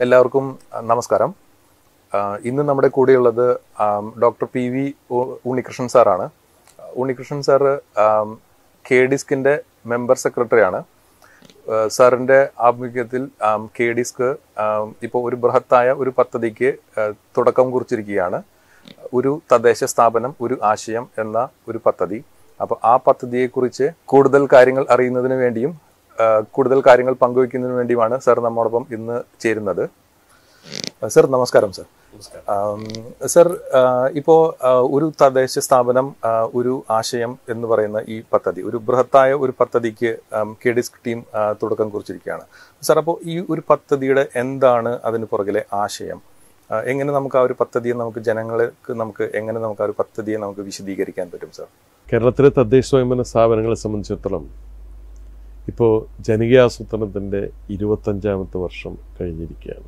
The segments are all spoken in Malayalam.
എല്ലാവർക്കും അഹ്, നമസ്കാരം ആഹ്, ഇന്ന് നമ്മുടെ കൂടെയുള്ളത് ആം, ഡോക്ടർ പി വി ഉ- ഉണ്ണികൃഷ്ണൻ സാറാണ് ഉണ്ണികൃഷ്ണൻ സാറ് ആം, കെ ഡിസ്കിന്റെ മെമ്പർ സെക്രട്ടറിയാണ് ആഹ്, സാറിന്റെ ആഭിമുഖ്യത്തിൽ ആം, കെ ഡിസ്ക് ആം, ഇപ്പോൾ ഒരു ബൃഹത്തായ ഒരു പദ്ധതിക്ക് ആഹ്, തുടക്കം കുറിച്ചിരിക്കുകയാണ് ഒരു തദ്ദേശ സ്ഥാപനം ഒരു ആശയം എന്ന ഒരു പദ്ധതി അപ്പോൾ ആ പദ്ധതിയെക്കുറിച്ച് കൂടുതൽ കാര്യങ്ങൾ അറിയുന്നതിന് വേണ്ടിയും ആ, കൂടുതൽ കാര്യങ്ങൾ പങ്കുവയ്ക്കുന്നതിന് വേണ്ടിയുമാണ് സാർ നമ്മോടൊപ്പം ഇന്ന് ചേരുന്നത് ആ, സർ നമസ്കാരം സർ ആം, സർ ആ, ഇപ്പോ ആ, ഒരു തദ്ദേശ സ്ഥാപനം ആ, ഒരു ആശയം എന്ന് പറയുന്ന ഈ പദ്ധതി ഒരു ബൃഹത്തായ ഒരു പദ്ധതിക്ക് കെ ഡിസ്ക് ടീം ആ, തുടക്കം കുറിച്ചിരിക്കുകയാണ് സർ അപ്പോൾ ഈ ഒരു പദ്ധതിയുടെ എന്താണ് അതിന് പുറകിലെ ആശയം ആ, എങ്ങനെ നമുക്ക് ആ ഒരു പദ്ധതിയെ നമുക്ക് ജനങ്ങൾക്ക് നമുക്ക് എങ്ങനെ നമുക്ക് ആ ഒരു പദ്ധതിയെ നമുക്ക് വിശദീകരിക്കാൻ പറ്റും സർ കേരളത്തിലെ തദ്ദേശ സ്വയംഭരണ സ്ഥാപനങ്ങളെ സംബന്ധിച്ചിടത്തോളം ഇപ്പോൾ ജനകീയാസൂത്രണത്തിൻ്റെ ഇരുപത്തഞ്ചാമത്തെ വർഷം കഴിഞ്ഞിരിക്കുകയാണ്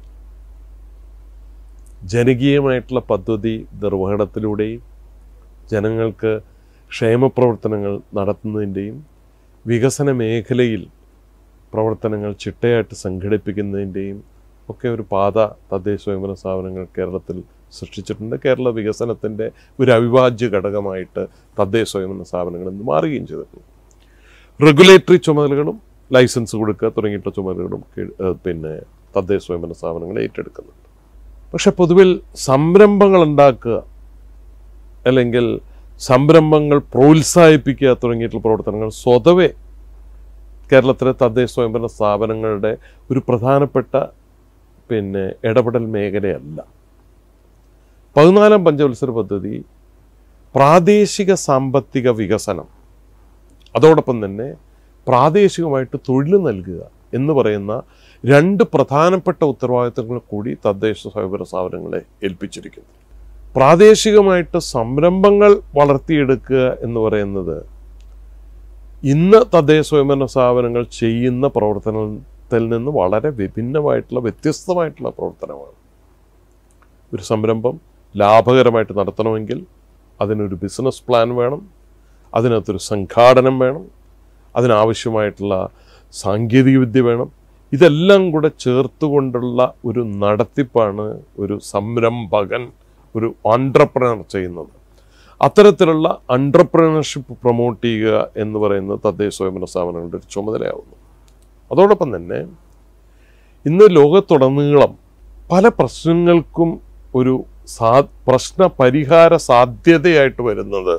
ജനകീയമായിട്ടുള്ള പദ്ധതി നിർവഹണത്തിലൂടെയും ജനങ്ങൾക്ക് ക്ഷേമപ്രവർത്തനങ്ങൾ നടത്തുന്നതിൻ്റെയും വികസന മേഖലയിൽ പ്രവർത്തനങ്ങൾ ചിട്ടയായിട്ട് സംഘടിപ്പിക്കുന്നതിൻ്റെയും ഒക്കെ ഒരു പാത തദ്ദേശ സ്വയംഭരണ സ്ഥാപനങ്ങൾ കേരളത്തിൽ സൃഷ്ടിച്ചിട്ടുണ്ട് കേരള വികസനത്തിൻ്റെ ഒരു അവിഭാജ്യ ഘടകമായിട്ട് തദ്ദേശ സ്വയംഭരണ സ്ഥാപനങ്ങൾ ഇന്ന് മാറുകയും ചെയ്തിട്ടുണ്ട് റെഗുലേറ്ററി ചുമതലകളും ലൈസൻസ് കൊടുക്കുക തുടങ്ങിയിട്ടുള്ള ചുമതലകളും കീഴ്- ഏഹ് പിന്നെ തദ്ദേശ സ്വയംഭരണ സ്ഥാപനങ്ങൾ ഏറ്റെടുക്കുന്നുണ്ട് പക്ഷെ പൊതുവിൽ സംരംഭങ്ങൾ ഉണ്ടാക്കുക അല്ലെങ്കിൽ സംരംഭങ്ങൾ പ്രോത്സാഹിപ്പിക്കുക തുടങ്ങിയിട്ടുള്ള പ്രവർത്തനങ്ങൾ സ്വതവേ കേരളത്തിലെ തദ്ദേശ സ്വയംഭരണ സ്ഥാപനങ്ങളുടെ ഒരു പ്രധാനപ്പെട്ട പിന്നെ ഇടപെടൽ മേഖലയല്ല പതിനാലാം പഞ്ചവത്സര പദ്ധതി പ്രാദേശിക സാമ്പത്തിക വികസനം അതോടൊപ്പം തന്നെ പ്രാദേശികമായിട്ട് തൊഴിൽ നൽകുക എന്ന് പറയുന്ന രണ്ട് പ്രധാനപ്പെട്ട ഉത്തരവാദിത്തങ്ങൾ കൂടി തദ്ദേശ സ്വയംഭരണ സ്ഥാപനങ്ങളെ ഏൽപ്പിച്ചിരിക്കുന്നു പ്രാദേശികമായിട്ട് സംരംഭങ്ങൾ വളർത്തിയെടുക്കുക എന്ന് പറയുന്നത് ഇന്ന് തദ്ദേശ സ്വയംഭരണ സ്ഥാപനങ്ങൾ ചെയ്യുന്ന പ്രവർത്തനത്തിൽ നിന്ന് വളരെ വിഭിന്നമായിട്ടുള്ള വ്യത്യസ്തമായിട്ടുള്ള പ്രവർത്തനമാണ് ഒരു സംരംഭം ലാഭകരമായിട്ട് നടത്തണമെങ്കിൽ അതിനൊരു ബിസിനസ് പ്ലാൻ വേണം അതിനകത്തൊരു സംഘാടനം വേണം അതിനാവശ്യമായിട്ടുള്ള സാങ്കേതികവിദ്യ വേണം ഇതെല്ലാം കൂടെ ചേർത്തുകൊണ്ടുള്ള ഒരു നടത്തിപ്പാണ് ഒരു സംരംഭകൻ ഒരു ഓൺട്രപ്രണർ ചെയ്യുന്നത് അത്തരത്തിലുള്ള അൺട്രപ്രണർഷിപ്പ് പ്രൊമോട്ട് ചെയ്യുക എന്ന് പറയുന്നത് തദ്ദേശ സ്വയംഭരണ സ്ഥാപനങ്ങളുടെ ഒരു ചുമതലയാവുന്നു അതോടൊപ്പം തന്നെ ഇന്ന് ലോകത്തുടനീളം പല പ്രശ്നങ്ങൾക്കും ഒരു സാ പ്രശ്ന പരിഹാര സാധ്യതയായിട്ട് വരുന്നത്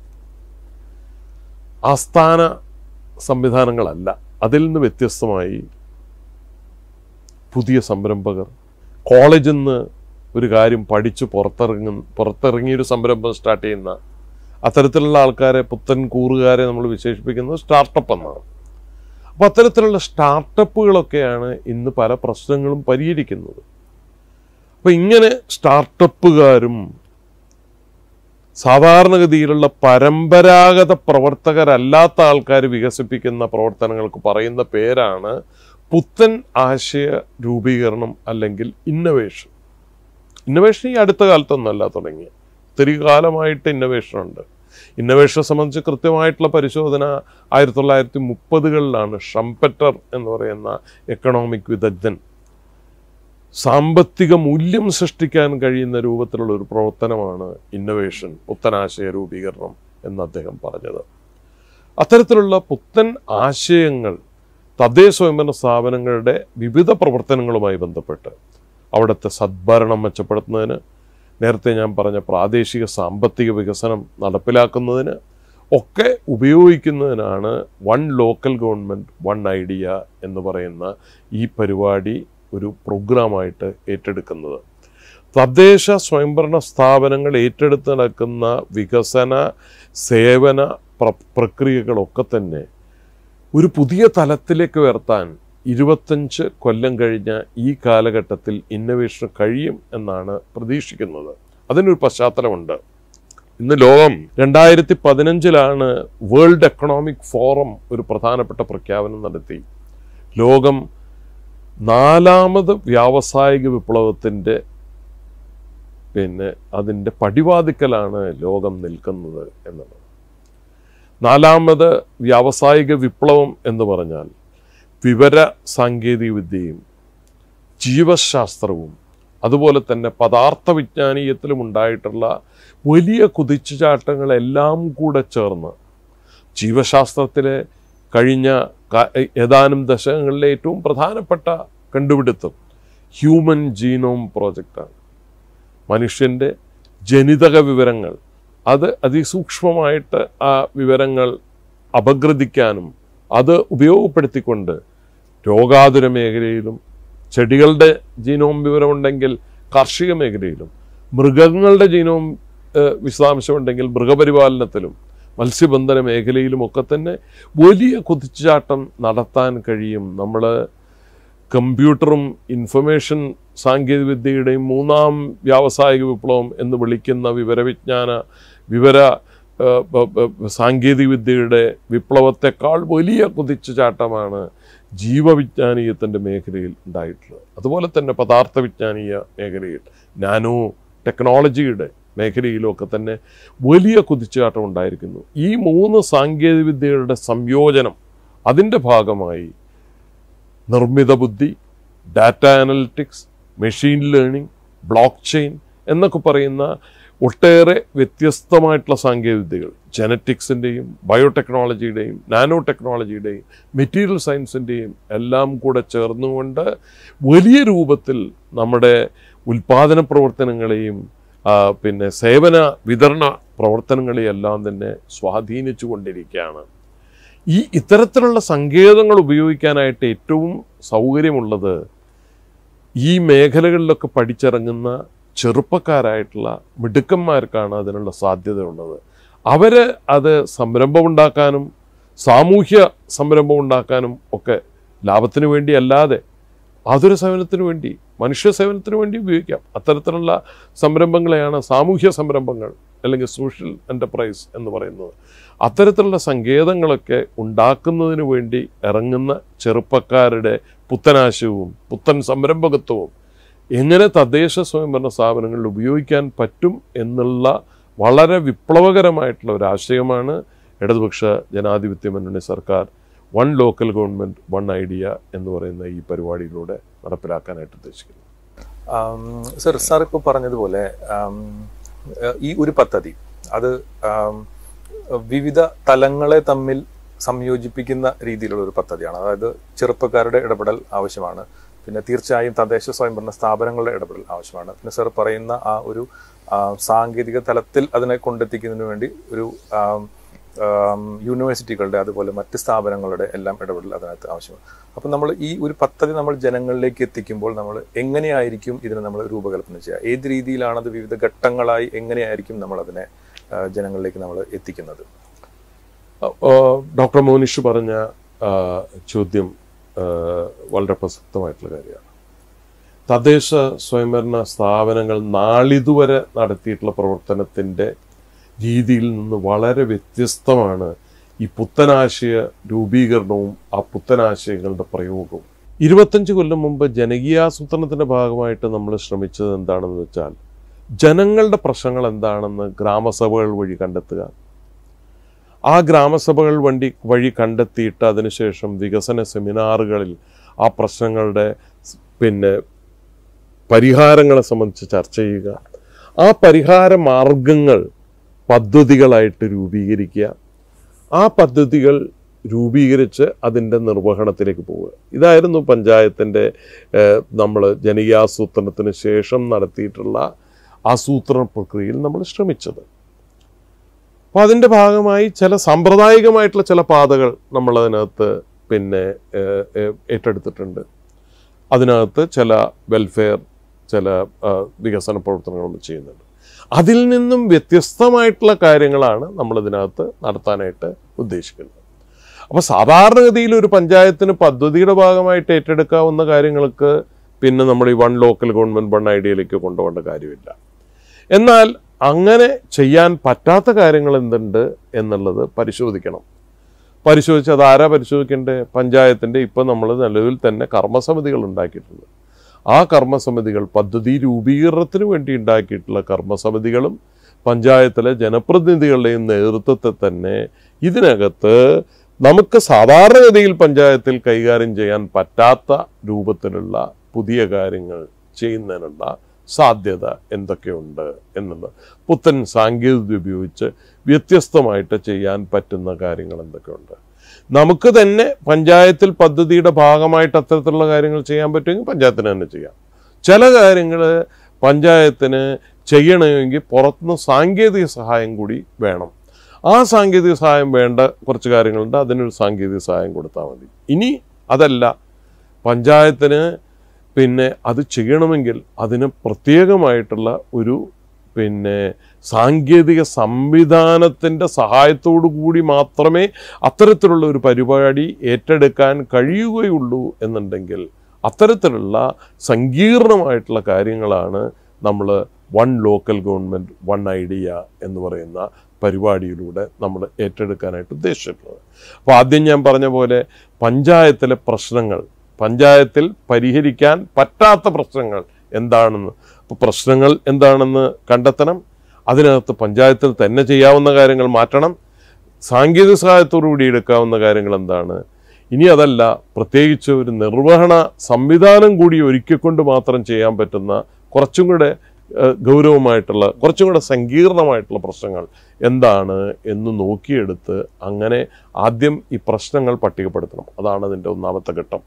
ആസ്ഥാന സംവിധാനങ്ങളല്ല അതിൽ നിന്ന് വ്യത്യസ്തമായി പുതിയ സംരംഭകർ കോളേജിൽ നിന്ന് ഒരു കാര്യം പഠിച്ച് പുറത്തിറങ്ങും പുറത്തിറങ്ങിയൊരു സംരംഭം സ്റ്റാർട്ട് ചെയ്യുന്ന അത്തരത്തിലുള്ള ആൾക്കാരെ പുത്തൻ കൂറുകാരെ നമ്മൾ വിശേഷിപ്പിക്കുന്നത് സ്റ്റാർട്ടപ്പ് എന്നാണ് അപ്പോൾ അത്തരത്തിലുള്ള സ്റ്റാർട്ടപ്പുകളൊക്കെയാണ് ഇന്ന് പല പ്രശ്നങ്ങളും പരിഹരിക്കുന്നത് അപ്പോൾ ഇങ്ങനെ സ്റ്റാർട്ടപ്പുകാരും സാധാരണഗതിയിലുള്ള പരമ്പരാഗത പ്രവർത്തകരല്ലാത്ത ആൾക്കാർ വികസിപ്പിക്കുന്ന പ്രവർത്തനങ്ങൾക്ക് പറയുന്ന പേരാണ് പുത്തൻ ആശയ രൂപീകരണം അല്ലെങ്കിൽ ഇന്നവേഷൻ ഇന്നവേഷൻ ഈ അടുത്ത കാലത്തൊന്നല്ല തുടങ്ങിയ ഒത്തിരി കാലമായിട്ട് ഇന്നവേഷൻ ഉണ്ട് ഇന്നവേഷനെ സംബന്ധിച്ച് കൃത്യമായിട്ടുള്ള പരിശോധന ആയിരത്തി തൊള്ളായിരത്തി മുപ്പതുകളിലാണ് ഷംപെറ്റർ എന്ന് പറയുന്ന എക്കണോമിക് വിദഗ്ധൻ സാമ്പത്തിക മൂല്യം സൃഷ്ടിക്കാൻ കഴിയുന്ന രൂപത്തിലുള്ള ഒരു പ്രവർത്തനമാണ് ഇന്നവേഷൻ പുത്തനാശയ രൂപീകരണം എന്ന് അദ്ദേഹം പറഞ്ഞത് അത്തരത്തിലുള്ള പുത്തൻ ആശയങ്ങൾ തദ്ദേശ സ്വയംഭരണ സ്ഥാപനങ്ങളുടെ വിവിധ പ്രവർത്തനങ്ങളുമായി ബന്ധപ്പെട്ട് അവിടുത്തെ സദ്ഭരണം മെച്ചപ്പെടുത്തുന്നതിന് നേരത്തെ ഞാൻ പറഞ്ഞ പ്രാദേശിക സാമ്പത്തിക വികസനം നടപ്പിലാക്കുന്നതിന് ഒക്കെ ഉപയോഗിക്കുന്നതിനാണ് one local government one idea എന്ന് പറയുന്ന ഈ പരിപാടി ഒരു പ്രോഗ്രാമായിട്ട് ഏറ്റെടുക്കുന്നത് തദ്ദേശ സ്വയംഭരണ സ്ഥാപനങ്ങൾ ഏറ്റെടുത്ത് നടക്കുന്ന വികസന സേവന പ്ര പ്രക്രിയകളൊക്കെ തന്നെ ഒരു പുതിയ തലത്തിലേക്ക് ഉയർത്താൻ ഇരുപത്തഞ്ച് കൊല്ലം കഴിഞ്ഞ ഈ കാലഘട്ടത്തിൽ ഇന്നവേഷൻ കഴിയും എന്നാണ് പ്രതീക്ഷിക്കുന്നത് അതിനൊരു പശ്ചാത്തലമുണ്ട് ഇന്ന് ലോകം രണ്ടായിരത്തി പതിനഞ്ചിലാണ് വേൾഡ് എക്കണോമിക് ഫോറം ഒരു പ്രധാനപ്പെട്ട പ്രഖ്യാപനം നടത്തി ലോകം നാലാമത് വ്യാവസായിക വിപ്ലവത്തിൻ്റെ പിന്നെ അതിൻ്റെ പടിവാതിക്കലാണ് ലോകം നിൽക്കുന്നത് എന്നുള്ളത് നാലാമത് വ്യാവസായിക വിപ്ലവം എന്ന് പറഞ്ഞാൽ വിവര സാങ്കേതിക വിദ്യയും ജീവശാസ്ത്രവും അതുപോലെ തന്നെ പദാർത്ഥ വിജ്ഞാനീയത്തിലും ഉണ്ടായിട്ടുള്ള വലിയ കുതിച്ചുചാട്ടങ്ങളെല്ലാം കൂടെ ചേർന്ന് ജീവശാസ്ത്രത്തിലെ കഴിഞ്ഞ ക- ഏതാനും ദശകങ്ങളിലെ ഏറ്റവും പ്രധാനപ്പെട്ട കണ്ടുപിടുത്തം ഹ്യൂമൻ ജീനോം പ്രോജക്റ്റാണ് മനുഷ്യൻ്റെ ജനിതക വിവരങ്ങൾ അത് അതിസൂക്ഷ്മമായിട്ട് ആ വിവരങ്ങൾ അപഗ്രഥിക്കാനും അത് ഉപയോഗപ്പെടുത്തിക്കൊണ്ട് രോഗാതുര മേഖലയിലും ചെടികളുടെ ജീനോം വിവരമുണ്ടെങ്കിൽ കാർഷിക മേഖലയിലും മൃഗങ്ങളുടെ ജീനോം ഏഹ്, വിശദാംശമുണ്ടെങ്കിൽ മൃഗപരിപാലനത്തിലും മത്സ്യബന്ധന മേഖലയിലുമൊക്കെ തന്നെ വലിയ കുതിച്ചുചാട്ടം നടത്താൻ കഴിയും നമ്മൾ കമ്പ്യൂട്ടറും ഇൻഫർമേഷൻ സാങ്കേതികവിദ്യയുടെയും മൂന്നാം വ്യാവസായിക വിപ്ലവം എന്ന് വിളിക്കുന്ന വിവരവിജ്ഞാന വിവര ഏഹ്, ബ- ബ- സാങ്കേതികവിദ്യയുടെ വിപ്ലവത്തെക്കാൾ വലിയ കുതിച്ചുചാട്ടമാണ് ജീവവിജ്ഞാനീയത്തിൻ്റെ മേഖലയിൽ ഉണ്ടായിട്ടുള്ളത് അതുപോലെ തന്നെ പദാർത്ഥ വിജ്ഞാനീയ മേഖലയിൽ നാനോ ടെക്നോളജിയുടെ മേഖലയിലൊക്കെ തന്നെ വലിയ കുതിച്ചുചാട്ടം ഉണ്ടായിരിക്കുന്നു ഈ മൂന്ന് സാങ്കേതികവിദ്യകളുടെ സംയോജനം അതിൻ്റെ ഭാഗമായി നിർമ്മിത ബുദ്ധി data analytics machine learning blockchain എന്നൊക്കെ പറയുന്ന ഒട്ടേറെ വ്യത്യസ്തമായിട്ടുള്ള സാങ്കേതികവിദ്യകൾ ജനറ്റിക്സിൻ്റെയും ബയോടെക്നോളജിയുടെയും നാനോ ടെക്നോളജിയുടെയും മെറ്റീരിയൽ സയൻസിൻ്റെയും എല്ലാം കൂടെ ചേർന്നുകൊണ്ട് വലിയ രൂപത്തിൽ നമ്മുടെ ഉൽപാദന പ്രവർത്തനങ്ങളെയും ആ, പിന്നെ സേവന വിതരണ പ്രവർത്തനങ്ങളെയെല്ലാം തന്നെ സ്വാധീനിച്ചു കൊണ്ടിരിക്കുകയാണ് ഈ ഇത്തരത്തിലുള്ള സങ്കേതങ്ങൾ ഉപയോഗിക്കാനായിട്ട് ഏറ്റവും സൗകര്യമുള്ളത് ഈ മേഖലകളിലൊക്കെ പഠിച്ചിറങ്ങുന്ന ചെറുപ്പക്കാരായിട്ടുള്ള മിടുക്കന്മാർക്കാണ് അതിനുള്ള സാധ്യതയുള്ളത് അവർ അത് സംരംഭം ഉണ്ടാക്കാനും സാമൂഹ്യ സംരംഭം ഉണ്ടാക്കാനും ഒക്കെ ലാഭത്തിന് വേണ്ടി അല്ലാതെ ആതുര സേവനത്തിന് വേണ്ടി മനുഷ്യ സേവനത്തിന് വേണ്ടി ഉപയോഗിക്കാം അത്തരത്തിലുള്ള സംരംഭങ്ങളെയാണ് സാമൂഹ്യ സംരംഭങ്ങൾ അല്ലെങ്കിൽ സോഷ്യൽ എൻ്റർപ്രൈസ് എന്ന് പറയുന്നത് അത്തരത്തിലുള്ള സങ്കേതങ്ങളൊക്കെ ഉണ്ടാക്കുന്നതിന് വേണ്ടി ഇറങ്ങുന്ന ചെറുപ്പക്കാരുടെ പുത്തനാശയവും പുത്തൻ സംരംഭകത്വവും എങ്ങനെ തദ്ദേശ സ്വയംഭരണ സ്ഥാപനങ്ങളിൽ ഉപയോഗിക്കാൻ പറ്റും എന്നുള്ള വളരെ വിപ്ലവകരമായിട്ടുള്ള ഒരു ആശയമാണ് ഇടതുപക്ഷ ജനാധിപത്യ മുന്നണി സർക്കാർ one local government one idea എന്ന് പറയുന്ന ഈ പരിപാടിയിലൂടെ നടപ്പിലാക്കാനായിട്ട് ഉദ്ദേശിക്കുന്നത് ആം, സർ സാർ ഇപ്പോൾ പറഞ്ഞതുപോലെ ആം, ഏഹ്, ഈ ഒരു പദ്ധതി അത് ആം, വിവിധ തലങ്ങളെ തമ്മിൽ സംയോജിപ്പിക്കുന്ന രീതിയിലുള്ള ഒരു പദ്ധതിയാണ് അതായത് ചെറുപ്പക്കാരുടെ ഇടപെടൽ ആവശ്യമാണ് പിന്നെ തീർച്ചയായും തദ്ദേശ സ്വയംഭരണ സ്ഥാപനങ്ങളുടെ ഇടപെടൽ ആവശ്യമാണ് പിന്നെ സർ പറയുന്ന ആ ഒരു ആ, സാങ്കേതിക തലത്തിൽ അതിനെ കൊണ്ടെത്തിക്കുന്നതിന് വേണ്ടി ഒരു ആം, ആം, യൂണിവേഴ്സിറ്റികളുടെ അതുപോലെ മറ്റ് സ്ഥാപനങ്ങളുടെ എല്ലാം ഇടപെടൽ അതിനകത്ത് ആവശ്യമാണ് അപ്പം നമ്മൾ ഈ ഒരു പദ്ധതി നമ്മൾ ജനങ്ങളിലേക്ക് എത്തിക്കുമ്പോൾ നമ്മൾ എങ്ങനെയായിരിക്കും ഇതിനെ നമ്മൾ രൂപകൽപ്പന ചെയ്യുക ഏത് രീതിയിലാണ് അത് വിവിധ ഘട്ടങ്ങളായി എങ്ങനെയായിരിക്കും നമ്മൾ അതിനെ ആ, ജനങ്ങളിലേക്ക് നമ്മൾ എത്തിക്കുന്നത് ആ, ഡോക്ടർ മോനിഷ് പറഞ്ഞ ആ, ചോദ്യം ആ, വളരെ പ്രസക്തമായിട്ടുള്ള കാര്യമാണ് തദ്ദേശ സ്വയംഭരണ സ്ഥാപനങ്ങൾ നാളിതുവരെ നടത്തിയിട്ടുള്ള പ്രവർത്തനത്തിൻ്റെ രീതിയിൽ നിന്ന് വളരെ വ്യത്യസ്തമാണ് ഈ പുത്തനാശയ രൂപീകരണവും ആ പുത്തനാശയങ്ങളുടെ പ്രയോഗവും ഇരുപത്തഞ്ച് കൊല്ലം മുമ്പ് ജനകീയാസൂത്രണത്തിന്റെ ഭാഗമായിട്ട് നമ്മൾ ശ്രമിച്ചത് എന്താണെന്ന് വെച്ചാൽ ജനങ്ങളുടെ പ്രശ്നങ്ങൾ എന്താണെന്ന് ഗ്രാമസഭകൾ വഴി കണ്ടെത്തുക ആ ഗ്രാമസഭകൾ വണ്ടി വഴി കണ്ടെത്തിയിട്ട് അതിനുശേഷം വികസന സെമിനാറുകളിൽ ആ പ്രശ്നങ്ങളുടെ സ് പിന്നെ പരിഹാരങ്ങളെ സംബന്ധിച്ച് ചർച്ച ചെയ്യുക ആ പരിഹാര മാർഗങ്ങൾ പദ്ധതികളായിട്ട് രൂപീകരിക്കുക ആ പദ്ധതികൾ രൂപീകരിച്ച് അതിൻ്റെ നിർവഹണത്തിലേക്ക് പോവുക ഇതായിരുന്നു പഞ്ചായത്തിൻ്റെ നമ്മൾ ജനകീയാസൂത്രണത്തിന് ശേഷം നടത്തിയിട്ടുള്ള ആസൂത്രണ പ്രക്രിയയിൽ നമ്മൾ ശ്രമിച്ചത് അപ്പോൾ അതിൻ്റെ ഭാഗമായി ചില സാമ്പ്രദായികമായിട്ടുള്ള ചില പാതകൾ നമ്മൾ അതിനകത്ത് പിന്നെ ഏഹ്, ഏഹ്, ഏറ്റെടുത്തിട്ടുണ്ട് അതിനകത്ത് ചില വെൽഫെയർ ചില ആ, വികസന പ്രവർത്തനങ്ങളും ചെയ്യുന്നുണ്ട് അതിൽ നിന്നും വ്യത്യസ്തമായിട്ടുള്ള കാര്യങ്ങളാണ് നമ്മൾ ഇതിനകത്ത് നടത്താനായിട്ട് ഉദ്ദേശിക്കുന്നത് അപ്പോൾ സാധാരണഗതിയിൽ ഒരു പഞ്ചായത്തിന് പദ്ധതിയുടെ ഭാഗമായിട്ട് ഏറ്റെടുക്കാവുന്ന കാര്യങ്ങൾക്ക് പിന്നെ നമ്മൾ ഈ വൺ ലോക്കൽ ഗവൺമെന്റ് വൺ ഐഡിയയിലേക്ക് കൊണ്ടുപോകേണ്ട കാര്യമില്ല എന്നാൽ അങ്ങനെ ചെയ്യാൻ പറ്റാത്ത കാര്യങ്ങൾ എന്തുണ്ട് എന്നുള്ളത് പരിശോധിക്കണം പരിശോധിച്ച് അത് ആരാ പരിശോധിക്കേണ്ടത് പഞ്ചായത്തിൻ്റെ ഇപ്പം നമ്മൾ നിലവിൽ തന്നെ കർമ്മസമിതികൾ ഉണ്ടാക്കിയിട്ടുണ്ട് ആ കർമ്മസമിതികൾ പദ്ധതി രൂപീകരണത്തിന് വേണ്ടി ഉണ്ടാക്കിയിട്ടുള്ള കർമ്മസമിതികളും പഞ്ചായത്തിലെ ജനപ്രതിനിധികളുടെയും നേതൃത്വത്തെ തന്നെ ഇതിനകത്ത് നമുക്ക് സാധാരണഗതിയിൽ പഞ്ചായത്തിൽ കൈകാര്യം ചെയ്യാൻ പറ്റാത്ത രൂപത്തിലുള്ള പുതിയ കാര്യങ്ങൾ ചെയ്യുന്നതിനുള്ള സാധ്യത എന്തൊക്കെയുണ്ട് എന്നുള്ളത് പുത്തൻ സാങ്കേതികത ഉപയോഗിച്ച് വ്യത്യസ്തമായിട്ട് ചെയ്യാൻ പറ്റുന്ന കാര്യങ്ങൾ എന്തൊക്കെയുണ്ട് നമുക്ക് തന്നെ പഞ്ചായത്തിൽ പദ്ധതിയുടെ ഭാഗമായിട്ട് അത്തരത്തിലുള്ള കാര്യങ്ങൾ ചെയ്യാൻ പറ്റുമെങ്കിൽ പഞ്ചായത്തിന് തന്നെ ചെയ്യാം ചില കാര്യങ്ങൾ പഞ്ചായത്തിന് ചെയ്യണമെങ്കിൽ പുറത്തുനിന്ന് സാങ്കേതിക സഹായം കൂടി വേണം ആ സാങ്കേതിക സഹായം വേണ്ട കുറച്ച് കാര്യങ്ങളുണ്ട് അതിനൊരു സാങ്കേതിക സഹായം കൊടുത്താൽ മതി ഇനി അതല്ല പഞ്ചായത്തിന് പിന്നെ അത് ചെയ്യണമെങ്കിൽ അതിന് പ്രത്യേകമായിട്ടുള്ള ഒരു പിന്നെ സാങ്കേതിക സംവിധാനത്തിൻ്റെ സഹായത്തോടു കൂടി മാത്രമേ അത്തരത്തിലുള്ള ഒരു പരിപാടി ഏറ്റെടുക്കാൻ കഴിയുകയുള്ളൂ എന്നുണ്ടെങ്കിൽ അത്തരത്തിലുള്ള സങ്കീർണമായിട്ടുള്ള കാര്യങ്ങളാണ് നമ്മൾ one local government one idea എന്ന് പറയുന്ന പരിപാടിയിലൂടെ നമ്മൾ ഏറ്റെടുക്കാനായിട്ട് ഉദ്ദേശിച്ചിട്ടുള്ളത് അപ്പോൾ ആദ്യം ഞാൻ പറഞ്ഞ പോലെ പഞ്ചായത്തിലെ പ്രശ്നങ്ങൾ പഞ്ചായത്തിൽ പരിഹരിക്കാൻ പറ്റാത്ത പ്രശ്നങ്ങൾ എന്താണെന്ന് അപ്പോൾ പ്രശ്നങ്ങൾ എന്താണെന്ന് കണ്ടെത്തണം അതിനകത്ത് പഞ്ചായത്തിൽ തന്നെ ചെയ്യാവുന്ന കാര്യങ്ങൾ മാറ്റണം സാങ്കേതിക സഹായത്തോടുകൂടി എടുക്കാവുന്ന കാര്യങ്ങൾ എന്താണ് ഇനി അതല്ല പ്രത്യേകിച്ച് ഒരു നിർവഹണ സംവിധാനം കൂടി ഒരുക്കിക്കൊണ്ട് മാത്രം ചെയ്യാൻ പറ്റുന്ന കുറച്ചും കൂടെ ഏഹ്, ഗൗരവമായിട്ടുള്ള കുറച്ചും കൂടെ സങ്കീർണമായിട്ടുള്ള പ്രശ്നങ്ങൾ എന്താണ് എന്ന് നോക്കിയെടുത്ത് അങ്ങനെ ആദ്യം ഈ പ്രശ്നങ്ങൾ പട്ടികപ്പെടുത്തണം അതാണ് അതിൻ്റെ ഒന്നാമത്തെ ഘട്ടം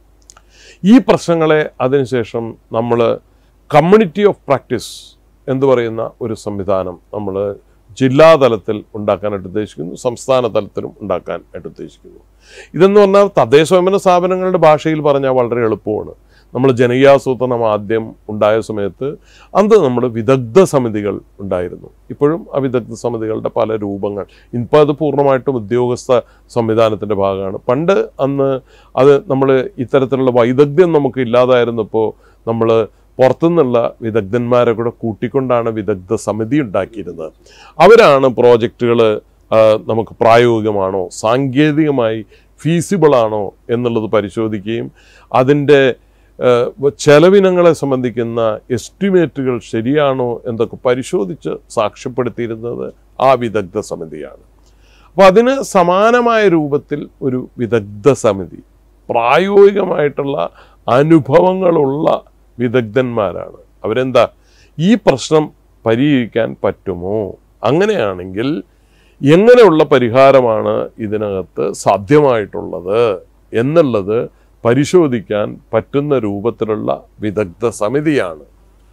ഈ പ്രശ്നങ്ങളെ അതിനുശേഷം നമ്മൾ കമ്മ്യൂണിറ്റി ഓഫ് പ്രാക്ടീസ് എന്ന് പറയുന്ന ഒരു സംവിധാനം നമ്മൾ ജില്ലാതലത്തിൽ ഉണ്ടാക്കാനായിട്ട് ഉദ്ദേശിക്കുന്നു സംസ്ഥാന തലത്തിലും ഉണ്ടാക്കാനായിട്ട് ഉദ്ദേശിക്കുന്നു ഇതെന്ന് പറഞ്ഞാൽ തദ്ദേശ സ്വയംഭരണ സ്ഥാപനങ്ങളുടെ ഭാഷയിൽ പറഞ്ഞാൽ വളരെ എളുപ്പമാണ് നമ്മൾ ജനകീയാസൂത്രണം ആദ്യം ഉണ്ടായ സമയത്ത് അന്ന് നമ്മൾ വിദഗ്ധ സമിതികൾ ഉണ്ടായിരുന്നു ഇപ്പോഴും ആ വിദഗ്ധ സമിതികളുടെ പല രൂപങ്ങൾ ഇപ്പോൾ അത് പൂർണ്ണമായിട്ടും ഉദ്യോഗസ്ഥ സംവിധാനത്തിൻ്റെ ഭാഗമാണ് പണ്ട് അന്ന് അത് നമ്മൾ ഇത്തരത്തിലുള്ള വൈദഗ്ധ്യം നമുക്ക് ഇല്ലാതായിരുന്നപ്പോൾ നമ്മൾ പുറത്തുനിന്നുള്ള വിദഗ്ധന്മാരെ കൂടെ കൂട്ടിക്കൊണ്ടാണ് വിദഗ്ധ സമിതി ഉണ്ടാക്കിയിരുന്നത് അവരാണ് പ്രോജക്റ്റുകൾ നമുക്ക് പ്രായോഗികമാണോ സാങ്കേതികമായി ഫീസിബിൾ ആണോ എന്നുള്ളത് പരിശോധിക്കുകയും അതിൻ്റെ ഏഹ്, ചെലവിനങ്ങളെ സംബന്ധിക്കുന്ന എസ്റ്റിമേറ്റുകൾ ശരിയാണോ എന്നൊക്കെ പരിശോധിച്ച് സാക്ഷ്യപ്പെടുത്തിയിരുന്നത് ആ വിദഗ്ധ സമിതിയാണ് അപ്പോൾ അതിന് സമാനമായ രൂപത്തിൽ ഒരു വിദഗ്ധ സമിതി പ്രായോഗികമായിട്ടുള്ള അനുഭവങ്ങളുള്ള വിദഗ്ധന്മാരാണ് അവരെന്താ ഈ പ്രശ്നം പരിഹരിക്കാൻ പറ്റുമോ അങ്ങനെയാണെങ്കിൽ എങ്ങനെയുള്ള പരിഹാരമാണ് ഇതിനകത്ത് സാധ്യമായിട്ടുള്ളത് എന്നുള്ളത് പരിശോധിക്കാൻ പറ്റുന്ന രൂപത്തിലുള്ള വിദഗ്ധ സമിതിയാണ്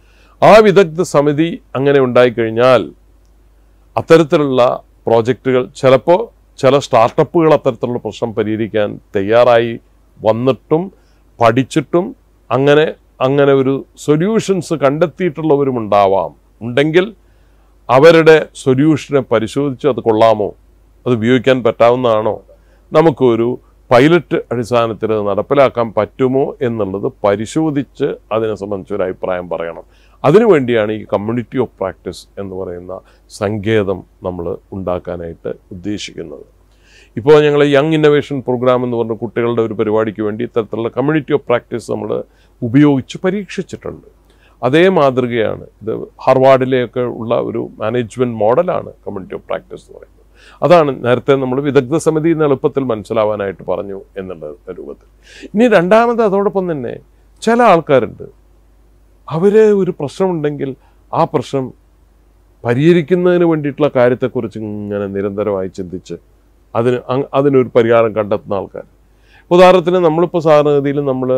ആ വിദഗ്ധ സമിതി അങ്ങനെ ഉണ്ടായിക്കഴിഞ്ഞാൽ അത്തരത്തിലുള്ള പ്രോജക്റ്റുകൾ ചിലപ്പോൾ ചില സ്റ്റാർട്ടപ്പുകൾ അത്തരത്തിലുള്ള പ്രശ്നം പരിഹരിക്കാൻ തയ്യാറായി വന്നിട്ടും പഠിച്ചിട്ടും അങ്ങനെ അങ്ങനെ ഒരു സൊല്യൂഷൻസ് കണ്ടെത്തിയിട്ടുള്ളവരും ഉണ്ടാവാം ഉണ്ടെങ്കിൽ അവരുടെ സൊല്യൂഷനെ പരിശോധിച്ച് അത് കൊള്ളാമോ അത് ഉപയോഗിക്കാൻ പറ്റാവുന്നതാണോ നമുക്കൊരു പൈലറ്റ് അടിസ്ഥാനത്തിൽ അത് നടപ്പിലാക്കാൻ പറ്റുമോ എന്നുള്ളത് പരിശോധിച്ച് അതിനെ സംബന്ധിച്ച് ഒരു അഭിപ്രായം പറയണം അതിനുവേണ്ടിയാണ് ഈ കമ്മ്യൂണിറ്റി ഓഫ് പ്രാക്ടീസ് എന്ന് പറയുന്ന സങ്കേതം നമ്മൾ ഉണ്ടാക്കാനായിട്ട് ഉദ്ദേശിക്കുന്നത് ഇപ്പോൾ ഞങ്ങൾ യങ് ഇന്നൊവേഷൻ പ്രോഗ്രാം എന്ന് പറഞ്ഞ കുട്ടികളുടെ ഒരു പരിപാടിക്ക് വേണ്ടി ഇത്തരത്തിലുള്ള കമ്മ്യൂണിറ്റി ഓഫ് പ്രാക്ടീസ് നമ്മൾ ഉപയോഗിച്ച് പരീക്ഷിച്ചിട്ടുണ്ട് അതേ മാതൃകയാണ് ഇത് ഹാർവാർഡിലെയൊക്കെ ഉള്ള ഒരു മാനേജ്മെൻറ്റ് മോഡലാണ് കമ്മ്യൂണിറ്റി ഓഫ് പ്രാക്ടീസ് എന്ന് പറയുന്നത് അതാണ് നേരത്തെ നമ്മൾ വിദഗ്ധ സമിതി എന്ന് എളുപ്പത്തിൽ മനസ്സിലാവാനായിട്ട് പറഞ്ഞു എന്നുള്ള രൂപത്തിൽ ഇനി രണ്ടാമത് അതോടൊപ്പം തന്നെ ചില ആൾക്കാരുണ്ട് അവര് ഒരു പ്രശ്നമുണ്ടെങ്കിൽ ആ പ്രശ്നം പരിഹരിക്കുന്നതിന് വേണ്ടിയിട്ടുള്ള കാര്യത്തെക്കുറിച്ച് ഇങ്ങനെ നിരന്തരമായി ചിന്തിച്ച് അതിന് അങ് അതിനൊരു പരിഹാരം കണ്ടെത്തുന്ന ആൾക്കാർ ഉദാഹരണത്തിന് നമ്മളിപ്പോൾ സാധാരണഗതിയിൽ നമ്മൾ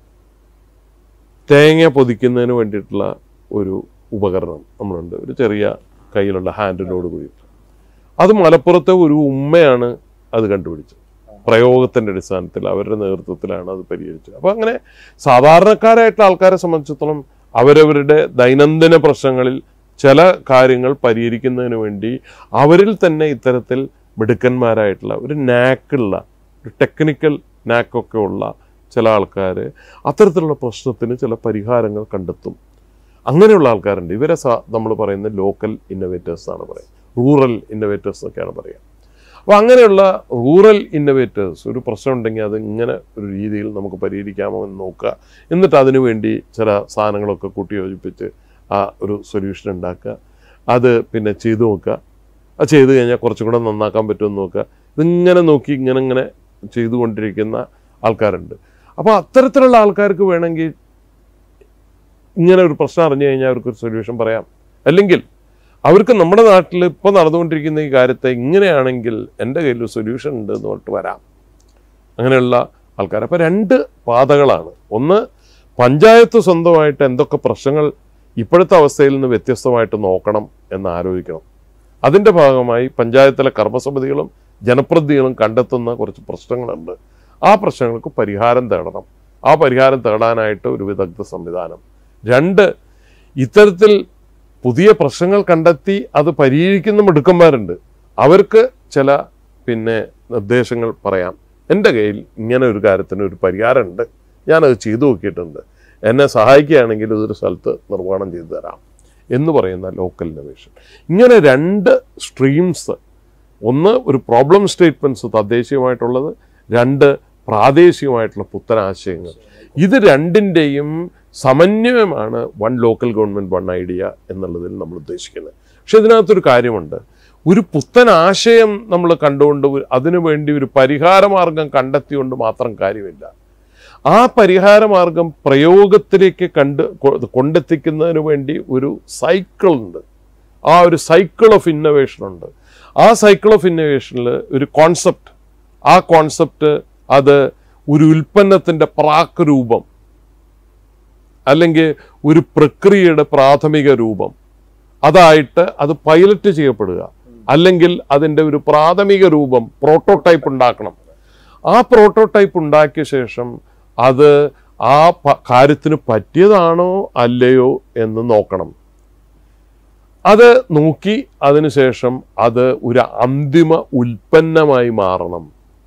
തേങ്ങ പൊതിക്കുന്നതിന് വേണ്ടിയിട്ടുള്ള ഒരു ഉപകരണം നമ്മളുണ്ട് ഒരു ചെറിയ കയ്യിലുള്ള ഹാൻഡിലോട് കൂടി അത് മലപ്പുറത്തെ ഒരു ഉമ്മയാണ് അത് കണ്ടുപിടിച്ചത് പ്രയോഗത്തിൻ്റെ അടിസ്ഥാനത്തിൽ അവരുടെ നേതൃത്വത്തിലാണ് അത് പരിഹരിച്ചത് അപ്പോൾ അങ്ങനെ സാധാരണക്കാരായിട്ടുള്ള ആൾക്കാരെ സംബന്ധിച്ചിടത്തോളം അവരവരുടെ ദൈനംദിന പ്രശ്നങ്ങളിൽ ചില കാര്യങ്ങൾ പരിഹരിക്കുന്നതിന് വേണ്ടി അവരിൽ തന്നെ ഇത്തരത്തിൽ മിടുക്കന്മാരായിട്ടുള്ള ഒരു നാക്കുള്ള ഒരു ടെക്നിക്കൽ നാക്കൊക്കെ ഉള്ള ചില ആൾക്കാർ അത്തരത്തിലുള്ള പ്രശ്നത്തിന് ചില പരിഹാരങ്ങൾ കണ്ടെത്തും അങ്ങനെയുള്ള ആൾക്കാരുണ്ട് ഇവരെ നമ്മൾ പറയുന്നത് ലോക്കൽ ഇന്നോവേറ്റേഴ്സ് ആണ് പറയുന്നത് റൂറൽ ഇന്നോവേറ്റേഴ്സ് എന്നൊക്കെയാണ് പറയുക അപ്പോൾ അങ്ങനെയുള്ള റൂറൽ ഇന്നോവേറ്റേഴ്സ് ഒരു പ്രശ്നം ഉണ്ടെങ്കിൽ അത് ഇങ്ങനെ ഒരു രീതിയിൽ നമുക്ക് പരിഹരിക്കാമോ എന്ന് നോക്കുക എന്നിട്ട് അതിനു വേണ്ടി ചില സാധനങ്ങളൊക്കെ കൂട്ടി യോജിപ്പിച്ച് ആ ഒരു സൊല്യൂഷൻ ഉണ്ടാക്കുക അത് പിന്നെ ചെയ്തു നോക്കുക അത് ചെയ്ത് കഴിഞ്ഞാൽ കുറച്ചും കൂടെ നന്നാക്കാൻ പറ്റുമെന്ന് നോക്കുക ഇതിങ്ങനെ നോക്കി ഇങ്ങനെ ഇങ്ങനെ ചെയ്തുകൊണ്ടിരിക്കുന്ന ആൾക്കാരുണ്ട് അപ്പോൾ അത്തരത്തിലുള്ള ആൾക്കാർക്ക് വേണമെങ്കിൽ ഇങ്ങനെ ഒരു പ്രശ്നം അറിഞ്ഞു കഴിഞ്ഞാൽ അവർക്ക് ഒരു സൊല്യൂഷൻ പറയാം അല്ലെങ്കിൽ അവർക്ക് നമ്മുടെ നാട്ടിൽ ഇപ്പോൾ നടന്നുകൊണ്ടിരിക്കുന്ന ഈ കാര്യത്തെ ഇങ്ങനെയാണെങ്കിൽ എൻ്റെ കയ്യിൽ ഒരു സൊല്യൂഷൻ ഉണ്ട് എന്ന് പറഞ്ഞിട്ട് വരാം അങ്ങനെയുള്ള ആൾക്കാർ അപ്പോൾ രണ്ട് പാതകളാണ് ഒന്ന് പഞ്ചായത്ത് സ്വന്തമായിട്ട് എന്തൊക്കെ പ്രശ്നങ്ങൾ ഇപ്പോഴത്തെ അവസ്ഥയിൽ നിന്ന് വ്യത്യസ്തമായിട്ട് നോക്കണം എന്ന് ആലോചിക്കണം അതിൻ്റെ ഭാഗമായി പഞ്ചായത്തിലെ കർമ്മസമിതികളും ജനപ്രതിനിധികളും കണ്ടെത്തുന്ന കുറച്ച് പ്രശ്നങ്ങളുണ്ട് ആ പ്രശ്നങ്ങൾക്ക് പരിഹാരം തേടണം ആ പരിഹാരം തേടാനായിട്ട് ഒരു വിദഗ്ധ സംവിധാനം രണ്ട് ഇത്തരത്തിൽ പുതിയ പ്രശ്നങ്ങൾ കണ്ടെത്തി അത് പരിഹരിക്കുന്ന മിടുക്കന്മാരുണ്ട് അവർക്ക് ചില പിന്നെ നിർദ്ദേശങ്ങൾ പറയാം എൻ്റെ കയ്യിൽ ഇങ്ങനെ ഒരു കാര്യത്തിന് ഒരു പരിഹാരമുണ്ട് ഞാനത് ചെയ്തു നോക്കിയിട്ടുണ്ട് എന്നെ സഹായിക്കുകയാണെങ്കിൽ ഇതൊരു സ്ഥലത്ത് നിർവ്വഹണം ചെയ്തു തരാം എന്ന് പറയുന്ന ലോക്കൽ ഇന്നോവേഷൻ ഇങ്ങനെ രണ്ട് സ്ട്രീംസ് ഒന്ന് ഒരു പ്രോബ്ലം സ്റ്റേറ്റ്മെൻറ്റ്സ് തദ്ദേശീയമായിട്ടുള്ളത് രണ്ട് പ്രാദേശികമായിട്ടുള്ള പുത്തൻ ആശയങ്ങൾ ഇത് രണ്ടിൻ്റെയും സമന്വയമാണ് one local government one idea എന്നുള്ളതിൽ നമ്മൾ ഉദ്ദേശിക്കുന്നത് പക്ഷെ ഇതിനകത്തൊരു കാര്യമുണ്ട് ഒരു പുത്തൻ ആശയം നമ്മൾ കണ്ടുകൊണ്ട് ഒരു- അതിനു വേണ്ടി ഒരു പരിഹാരമാർഗം കണ്ടെത്തിക്കൊണ്ട് മാത്രം കാര്യമില്ല ആ പരിഹാരമാർഗം പ്രയോഗത്തിലേക്ക് കണ്ട് കൊ- കൊണ്ടെത്തിക്കുന്നതിന് വേണ്ടി ഒരു സൈക്കിൾ ഉണ്ട് ആ ഒരു സൈക്കിൾ ഓഫ് ഇന്നോവേഷൻ ഉണ്ട് ആ സൈക്കിൾ ഓഫ് ഇന്നോവേഷനിൽ ഒരു കോൺസെപ്റ്റ് ആ കോൺസെപ്റ്റ് അത് ഒരു ഉൽപ്പന്നത്തിൻ്റെ പ്രാക് രൂപം അല്ലെങ്കിൽ ഒരു പ്രക്രിയയുടെ പ്രാഥമിക രൂപം അതായിട്ട് അത് പൈലറ്റ് ചെയ്യപ്പെടുക അല്ലെങ്കിൽ അതിൻ്റെ ഒരു പ്രാഥമിക രൂപം പ്രോട്ടോടൈപ്പ് ഉണ്ടാക്കണം ആ പ്രോട്ടോടൈപ്പ് ഉണ്ടാക്കിയ ശേഷം അത് ആ പ- കാര്യത്തിന് പറ്റിയതാണോ അല്ലയോ എന്ന് നോക്കണം അത് നോക്കി അതിനുശേഷം അത് ഒരു അന്തിമ ഉൽപ്പന്നമായി മാറണം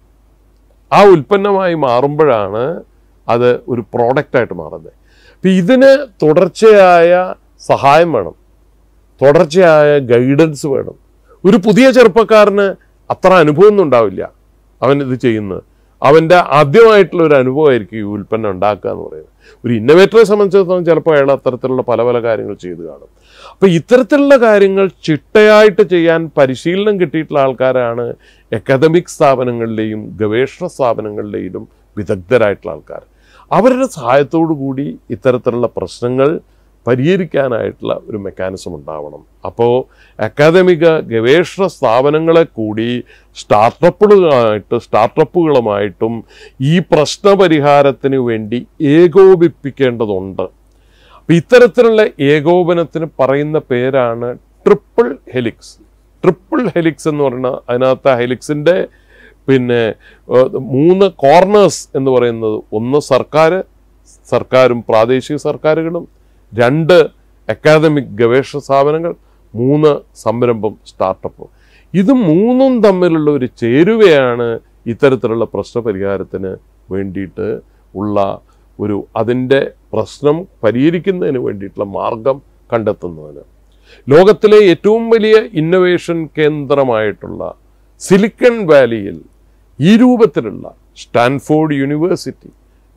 ആ ഉൽപ്പന്നമായി മാറുമ്പോഴാണ് അത് ഒരു പ്രോഡക്റ്റായിട്ട് മാറുന്നത് അപ്പം ഇതിന് തുടർച്ചയായ സഹായം വേണം തുടർച്ചയായ ഗൈഡൻസ് വേണം ഒരു പുതിയ ചെറുപ്പക്കാരന് അത്ര അനുഭവമൊന്നും ഉണ്ടാവില്ല അവൻ ഇത് ചെയ്യുന്നത് അവൻ്റെ ആദ്യമായിട്ടുള്ള ഒരു അനുഭവമായിരിക്കും ഈ ഉൽപ്പന്നം ഉണ്ടാക്കുക എന്ന് പറയുന്നത് ഒരു ഇന്നോവേറ്ററെ സംബന്ധിച്ചിടത്തോളം ചിലപ്പോൾ അയാൾ അത്തരത്തിലുള്ള പല പല കാര്യങ്ങൾ ചെയ്തു കാണും അപ്പോൾ ഇത്തരത്തിലുള്ള കാര്യങ്ങൾ ചിട്ടയായിട്ട് ചെയ്യാൻ പരിശീലനം കിട്ടിയിട്ടുള്ള ആൾക്കാരാണ് അക്കാദമിക് സ്ഥാപനങ്ങളിലെയും ഗവേഷണ സ്ഥാപനങ്ങളിലെയും വിദഗ്ധരായിട്ടുള്ള ആൾക്കാർ അവരുടെ സഹായത്തോടു കൂടി ഇത്തരത്തിലുള്ള പ്രശ്നങ്ങൾ പരിഹരിക്കാനായിട്ടുള്ള ഒരു മെക്കാനിസം ഉണ്ടാവണം അപ്പോൾ അക്കാദമിക ഗവേഷണ സ്ഥാപനങ്ങളെ കൂടി സ്റ്റാർട്ടപ്പുകളുമായിട്ട് സ്റ്റാർട്ടപ്പുകളുമായിട്ടും ഈ പ്രശ്നപരിഹാരത്തിന് വേണ്ടി ഏകോപിപ്പിക്കേണ്ടതുണ്ട് അപ്പം ഇത്തരത്തിലുള്ള ഏകോപനത്തിന് പറയുന്ന പേരാണ് ട്രിപ്പിൾ ഹെലിക്സ് ട്രിപ്പിൾ ഹെലിക്സ് എന്ന് പറയുന്ന അതിനകത്ത് ഹെലിക്സിൻ്റെ പിന്നെ ഏഹ്, മൂന്ന് കോർണേഴ്സ് എന്ന് പറയുന്നത് ഒന്ന് സർക്കാർ സർക്കാരും പ്രാദേശിക സർക്കാരുകളും രണ്ട് അക്കാദമിക് ഗവേഷണ സ്ഥാപനങ്ങൾ മൂന്ന് സംരംഭം സ്റ്റാർട്ടപ്പ് ഇത് മൂന്നും തമ്മിലുള്ള ഒരു ചേരുവയാണ് ഇത്തരത്തിലുള്ള പ്രശ്നപരിഹാരത്തിന് വേണ്ടിയിട്ട് ഉള്ള ഒരു അതിൻ്റെ പ്രശ്നം പരിഹരിക്കുന്നതിന് വേണ്ടിയിട്ടുള്ള മാർഗം കണ്ടെത്തുന്നതിന് ലോകത്തിലെ ഏറ്റവും വലിയ ഇന്നൊവേഷൻ കേന്ദ്രമായിട്ടുള്ള സിലിക്കൺ വാലിയിൽ ഈ രൂപത്തിലുള്ള Stanford University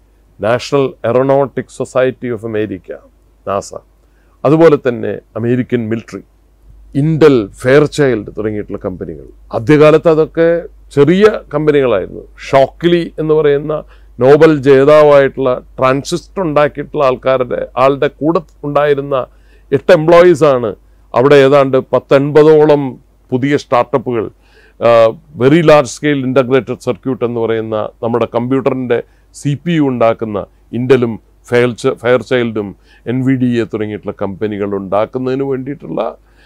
National Aeronautic Society of America NASA അതുപോലെ തന്നെ American military Intel Fairchild തുടങ്ങിയിട്ടുള്ള കമ്പനികൾ ആദ്യകാലത്ത് അതൊക്കെ ചെറിയ കമ്പനികളായിരുന്നു ഷോക്ലി എന്ന് പറയുന്ന നോബൽ ജേതാവായിട്ടുള്ള ട്രാൻസിസ്റ്റർ ഉണ്ടാക്കിയിട്ടുള്ള ആൾക്കാരുടെ ആളുടെ കൂടെ ഉണ്ടായിരുന്ന എട്ട് എംപ്ലോയീസ് ആണ് അവിടെ ഏതാണ്ട് പത്തൊൻപതോളം പുതിയ സ്റ്റാർട്ടപ്പുകൾ very large scale integrated circuit എന്ന് പറയുന്ന നമ്മുടെ കമ്പ്യൂട്ടറിൻ്റെ സി പി യു ഉണ്ടാക്കുന്ന ഇൻഡലും ഫെയർ ഫെയർ ചൈൽഡും എൻ വി ഡി എ തുടങ്ങിയിട്ടുള്ള കമ്പനികൾ ഉണ്ടാക്കുന്നതിന് വേണ്ടിയിട്ടുള്ള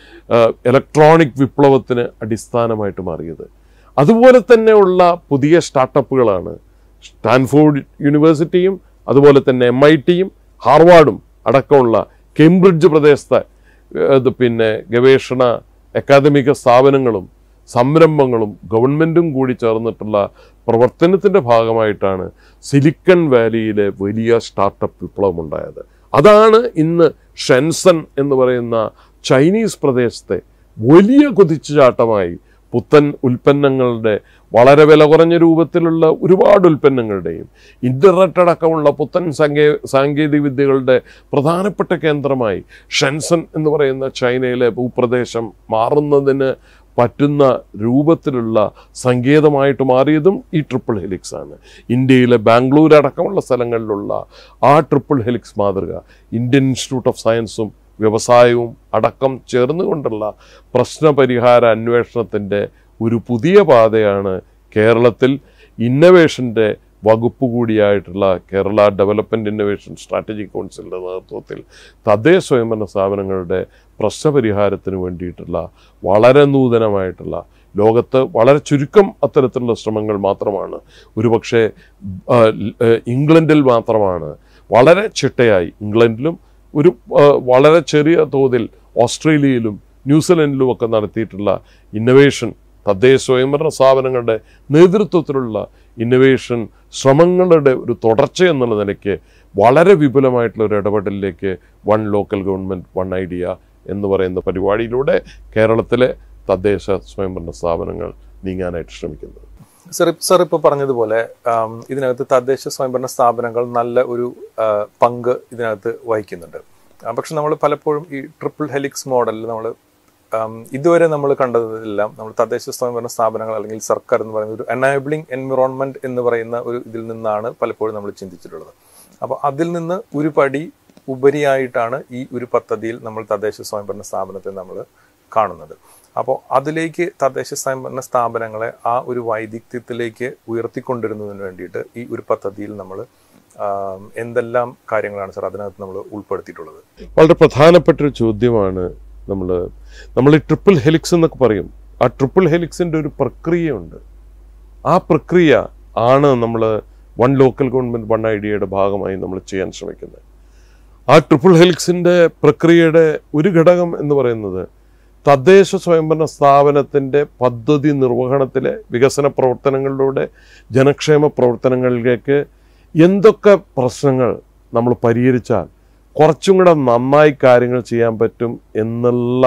ഇലക്ട്രോണിക് വിപ്ലവത്തിന് അടിസ്ഥാനമായിട്ട് മാറിയത് അതുപോലെ തന്നെയുള്ള പുതിയ സ്റ്റാർട്ടപ്പുകളാണ് സ്റ്റാൻഫോർഡ് യൂണിവേഴ്സിറ്റിയും അതുപോലെ തന്നെ എം ഐ ടിയും ഹാർവാർഡും അടക്കമുള്ള കേംബ്രിഡ്ജ് പ്രദേശത്തെ ഏഹ്, ഇത് പിന്നെ ഗവേഷണ അക്കാദമിക സ്ഥാപനങ്ങളും സംരംഭങ്ങളും ഗവൺമെൻറ്റും കൂടി ചേർന്നിട്ടുള്ള പ്രവർത്തനത്തിൻ്റെ ഭാഗമായിട്ടാണ് സിലിക്കൺ വാലിയിലെ വലിയ സ്റ്റാർട്ടപ്പ് വിപ്ലവം ഉണ്ടായത് അതാണ് ഇന്ന് ഷെൻസൺ എന്ന് പറയുന്ന ചൈനീസ് പ്രദേശത്തെ വലിയ കുതിച്ചുചാട്ടമായി പുത്തൻ ഉൽപ്പന്നങ്ങളുടെ വളരെ വില കുറഞ്ഞ രൂപത്തിലുള്ള ഒരുപാട് ഉൽപ്പന്നങ്ങളുടെയും ഇൻ്റർനെറ്റ് അടക്കമുള്ള പുത്തൻ സാങ്കേ സാങ്കേതിക വിദ്യകളുടെ പ്രധാനപ്പെട്ട കേന്ദ്രമായി ഷെൻസൺ എന്ന് പറയുന്ന ചൈനയിലെ ഭൂപ്രദേശം മാറുന്നതിന് പറ്റുന്ന രൂപത്തിലുള്ള സങ്കേതമായിട്ട് മാറിയതും ഈ ട്രിപ്പിൾ ഹെലിക്സ് ആണ് ഇന്ത്യയിലെ ബാംഗ്ലൂർ അടക്കമുള്ള സ്ഥലങ്ങളിലുള്ള ആ ട്രിപ്പിൾ ഹെലിക്സ് മാതൃക ഇന്ത്യൻ ഇൻസ്റ്റിറ്റ്യൂട്ട് ഓഫ് സയൻസും വ്യവസായവും അടക്കം ചേർന്നുകൊണ്ടുള്ള പ്രശ്നപരിഹാര അന്വേഷണത്തിൻ്റെ ഒരു പുതിയ പാതയാണ് കേരളത്തിൽ ഇന്നവേഷൻ്റെ വകുപ്പ് കൂടിയായിട്ടുള്ള കേരള ഡെവലപ്മെൻറ്റ് ഇന്നവേഷൻ സ്ട്രാറ്റജിക് കൗൺസിലിൻ്റെ നേതൃത്വത്തിൽ തദ്ദേശ സ്വയംഭരണ സ്ഥാപനങ്ങളുടെ പ്രശ്നപരിഹാരത്തിന് വേണ്ടിയിട്ടുള്ള വളരെ നൂതനമായിട്ടുള്ള ലോകത്ത് വളരെ ചുരുക്കം അത്തരത്തിലുള്ള ശ്രമങ്ങൾ മാത്രമാണ് ഒരുപക്ഷെ ആ, ആ, ഇംഗ്ലണ്ടിൽ മാത്രമാണ് വളരെ ചിട്ടയായി ഇംഗ്ലണ്ടിലും ഒരു ആ, വളരെ ചെറിയ തോതിൽ ഓസ്ട്രേലിയയിലും ന്യൂസിലൻഡിലും ഒക്കെ നടത്തിയിട്ടുള്ള ഇന്നവേഷൻ തദ്ദേശ സ്വയംഭരണ സ്ഥാപനങ്ങളുടെ നേതൃത്വത്തിലുള്ള ഇന്നവേഷൻ ശ്രമങ്ങളുടെ ഒരു തുടർച്ച എന്നുള്ള നിലയ്ക്ക് വളരെ വിപുലമായിട്ടുള്ള ഒരു ഇടപെടലിലേക്ക് one local government one idea എന്ന് പറയുന്ന പരിപാടിയിലൂടെ കേരളത്തിലെ തദ്ദേശ സ്വയംഭരണ സ്ഥാപനങ്ങൾ നീങ്ങാനായിട്ട് ശ്രമിക്കുന്നത് സർ സർ ഇപ്പോൾ പറഞ്ഞതുപോലെ ആം, ഇതിനകത്ത് തദ്ദേശ സ്വയംഭരണ സ്ഥാപനങ്ങൾ നല്ല ഒരു ആ, പങ്ക് ഇതിനകത്ത് വഹിക്കുന്നുണ്ട് ആ, പക്ഷെ നമ്മൾ പലപ്പോഴും ഈ ട്രിപ്പിൾ ഹെലിക്സ് മോഡലിൽ നമ്മൾ ഇതുവരെ നമ്മൾ കണ്ടതെല്ലാം നമ്മൾ തദ്ദേശ സ്വയംഭരണ സ്ഥാപനങ്ങൾ അല്ലെങ്കിൽ സർക്കാർ എന്ന് പറയുന്ന ഒരു എനേബിളിംഗ് എൻവിറോൺമെന്റ് എന്ന് പറയുന്ന ഒരു ഇതിൽ നിന്നാണ് പലപ്പോഴും നമ്മൾ ചിന്തിച്ചിട്ടുള്ളത് അപ്പോൾ അതിൽ നിന്ന് ഒരു പടി ഉപരിയായിട്ടാണ് ഈ ഒരു പദ്ധതിയിൽ നമ്മൾ തദ്ദേശ സ്വയംഭരണ സ്ഥാപനത്തെ നമ്മൾ കാണുന്നത് അപ്പോൾ അതിലേക്ക് തദ്ദേശ സ്വയംഭരണ സ്ഥാപനങ്ങളെ ആ ഒരു വൈദഗ്ധ്യത്തിലേക്ക് ഉയർത്തിക്കൊണ്ടിരുന്നതിന് വേണ്ടിയിട്ട് ഈ ഒരു പദ്ധതിയിൽ നമ്മൾ എന്തെല്ലാം കാര്യങ്ങളാണ് സാർ അതിനകത്ത് നമ്മൾ ഉൾപ്പെടുത്തിയിട്ടുള്ളത് വളരെ പ്രധാനപ്പെട്ട ഒരു ചോദ്യമാണ് നമ്മൾ നമ്മൾ ഈ ട്രിപ്പിൾ ഹെലിക്സ് എന്നൊക്കെ പറയും ആ ട്രിപ്പിൾ ഹെലിക്സിൻ്റെ ഒരു പ്രക്രിയയുണ്ട് ആ പ്രക്രിയ ആണ് നമ്മൾ വൺ ലോക്കൽ ഗവൺമെൻറ് വൺ ഐഡിയയുടെ ഭാഗമായി നമ്മൾ ചെയ്യാൻ ശ്രമിക്കുന്നത് ആ ട്രിപ്പിൾ ഹെലിക്സിൻ്റെ പ്രക്രിയയുടെ ഒരു ഘടകം എന്ന് പറയുന്നത് തദ്ദേശ സ്വയംഭരണ സ്ഥാപനത്തിൻ്റെ പദ്ധതി നിർവഹണത്തിലെ വികസന പ്രവർത്തനങ്ങളിലൂടെ ജനക്ഷേമ പ്രവർത്തനങ്ങളിലേക്ക് എന്തൊക്കെ പ്രശ്നങ്ങൾ നമ്മൾ പരിഹരിച്ചാൽ കുറച്ചും കൂടെ നന്നായി കാര്യങ്ങൾ ചെയ്യാൻ പറ്റും എന്നുള്ള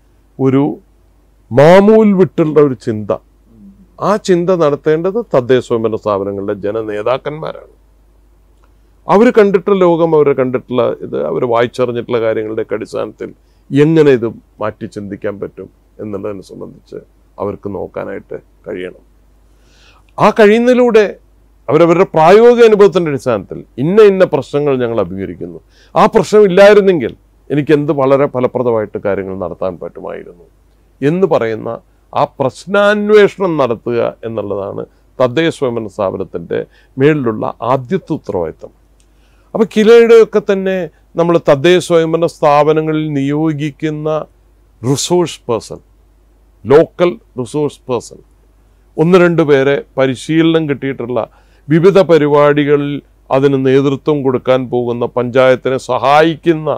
ഒരു മാമൂൽ വിട്ടുള്ള ഒരു ചിന്ത ആ ചിന്ത നടത്തേണ്ടത് തദ്ദേശ സ്വയംഭരണ സ്ഥാപനങ്ങളുടെ ജനനേതാക്കന്മാരാണ് അവർ കണ്ടിട്ടുള്ള ലോകം അവർ കണ്ടിട്ടുള്ള ഇത് അവർ വായിച്ചറിഞ്ഞിട്ടുള്ള കാര്യങ്ങളുടെ അടിസ്ഥാനത്തിൽ എങ്ങനെ ഇത് മാറ്റി ചിന്തിക്കാൻ പറ്റും എന്നുള്ളതിനെ സംബന്ധിച്ച് അവർക്ക് നോക്കാനായിട്ട് കഴിയണം ആ കഴിയുന്നതിലൂടെ അവരവരുടെ പ്രായോഗിക അനുഭവത്തിൻ്റെ അടിസ്ഥാനത്തിൽ ഇന്ന ഇന്ന പ്രശ്നങ്ങൾ ഞങ്ങൾ അഭിമുഖീകരിക്കുന്നു ആ പ്രശ്നം ഇല്ലായിരുന്നെങ്കിൽ എനിക്ക് എന്ത് വളരെ ഫലപ്രദമായിട്ട് കാര്യങ്ങൾ നടത്താൻ പറ്റുമായിരുന്നു എന്ന് പറയുന്ന ആ പ്രശ്നാന്വേഷണം നടത്തുക എന്നുള്ളതാണ് തദ്ദേശ സ്വയംഭരണ സ്ഥാപനത്തിൻ്റെ മേളിലുള്ള ആദ്യത്തെ ഉത്തരവാദിത്തം അപ്പോൾ കിലയുടെയൊക്കെ തന്നെ നമ്മൾ തദ്ദേശ സ്വയംഭരണ സ്ഥാപനങ്ങളിൽ നിയോഗിക്കുന്ന resource person local resource person ഒന്ന് രണ്ട് പേരെ പരിശീലനം കിട്ടിയിട്ടുള്ള വിവിധ പരിപാടികളിൽ അതിന് നേതൃത്വം കൊടുക്കാൻ പോകുന്ന പഞ്ചായത്തിനെ സഹായിക്കുന്ന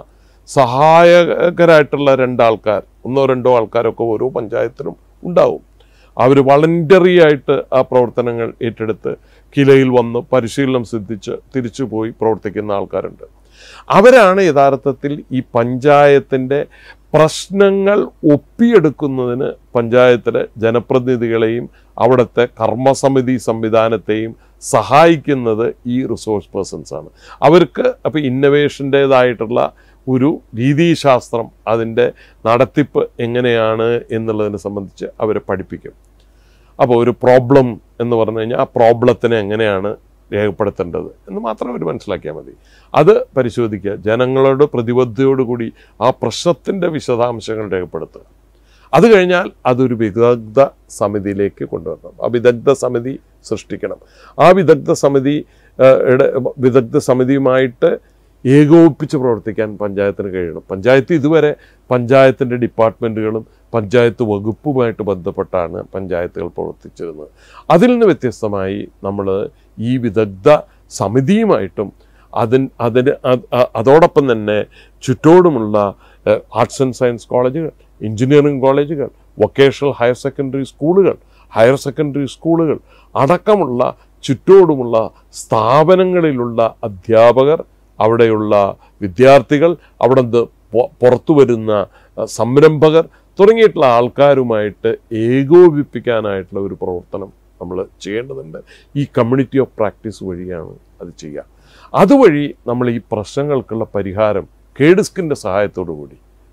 സഹായകരായിട്ടുള്ള രണ്ടാൾക്കാർ ഒന്നോ രണ്ടോ ആൾക്കാരൊക്കെ ഓരോ പഞ്ചായത്തിനും ഉണ്ടാവും അവർ വളണ്ടറി ആയിട്ട് ആ പ്രവർത്തനങ്ങൾ ഏറ്റെടുത്ത് കിലയിൽ വന്ന് പരിശീലനം സിദ്ധിച്ച് തിരിച്ചു പോയി പ്രവർത്തിക്കുന്ന ആൾക്കാരുണ്ട് അവരാണ് യഥാർത്ഥത്തിൽ ഈ പഞ്ചായത്തിൻ്റെ പ്രശ്നങ്ങൾ ഒപ്പിയെടുക്കുന്നതിന് പഞ്ചായത്തിലെ ജനപ്രതിനിധികളെയും അവിടുത്തെ കർമ്മസമിതി സംവിധാനത്തെയും സഹായിക്കുന്നത് ഈ റിസോഴ്സ് പേഴ്സൺസ് ആണ് അവർക്ക് അപ്പോൾ ഇന്നവേഷൻ്റേതായിട്ടുള്ള ഒരു രീതിശാസ്ത്രം അതിൻ്റെ നടത്തിപ്പ് എങ്ങനെയാണ് എന്നുള്ളതിനെ സംബന്ധിച്ച് അവരെ പഠിപ്പിക്കും അപ്പോൾ ഒരു പ്രോബ്ലം എന്ന് പറഞ്ഞു കഴിഞ്ഞാൽ ആ പ്രോബ്ലത്തിനെ എങ്ങനെയാണ് രേഖപ്പെടുത്തേണ്ടത് എന്ന് മാത്രം അവർ മനസ്സിലാക്കിയാൽ മതി അത് പരിശോധിക്കുക ജനങ്ങളോട് പ്രതിബദ്ധതയോടുകൂടി ആ പ്രശ്നത്തിൻ്റെ വിശദാംശങ്ങൾ രേഖപ്പെടുത്തുക അത് കഴിഞ്ഞാൽ അതൊരു വിദഗ്ധ സമിതിയിലേക്ക് കൊണ്ടുവരണം ആ വിദഗ്ധ സമിതി സൃഷ്ടിക്കണം ആ വിദഗ്ധ സമിതി ആ, യുടെ വിദഗ്ധ സമിതിയുമായിട്ട് ഏകോപിപ്പിച്ച് പ്രവർത്തിക്കാൻ പഞ്ചായത്തിന് കഴിയണം പഞ്ചായത്ത് ഇതുവരെ പഞ്ചായത്തിൻ്റെ ഡിപ്പാർട്ട്മെൻറ്റുകളും പഞ്ചായത്ത് വകുപ്പുമായിട്ട് ബന്ധപ്പെട്ടാണ് പഞ്ചായത്തുകൾ പ്രവർത്തിച്ചിരുന്നത് അതിൽ നിന്ന് വ്യത്യസ്തമായി നമ്മൾ ഈ വിദഗ്ധ സമിതിയുമായിട്ടും അതിൻ അതിന് അത് അ- അതോടൊപ്പം തന്നെ ചുറ്റോടുമുള്ള ആർട്സ് ആൻഡ് സയൻസ് കോളേജുകൾ എഞ്ചിനീയറിംഗ് കോളേജുകൾ വൊക്കേഷണൽ ഹയർ സെക്കൻഡറി സ്കൂളുകൾ ഹയർ സെക്കൻഡറി സ്കൂളുകൾ അടക്കമുള്ള ചുറ്റോടുമുള്ള സ്ഥാപനങ്ങളിലുള്ള അധ്യാപകർ അവിടെയുള്ള വിദ്യാർത്ഥികൾ അവിടെ നിന്ന് പൊ- പുറത്തു വരുന്ന അഹ്, സംരംഭകർ തുടങ്ങിയിട്ടുള്ള ആൾക്കാരുമായിട്ട് ഏകോപിപ്പിക്കാനായിട്ടുള്ള ഒരു പ്രവർത്തനം നമ്മൾ ചെയ്യേണ്ടതുണ്ട് ഈ കമ്മ്യൂണിറ്റി ഓഫ് പ്രാക്ടീസ് വഴിയാണ് അത് ചെയ്യുക അതുവഴി നമ്മൾ ഈ പ്രശ്നങ്ങൾക്കുള്ള പരിഹാരം കേഡിസ്കിൻ്റെ സഹായത്തോടു കൂടി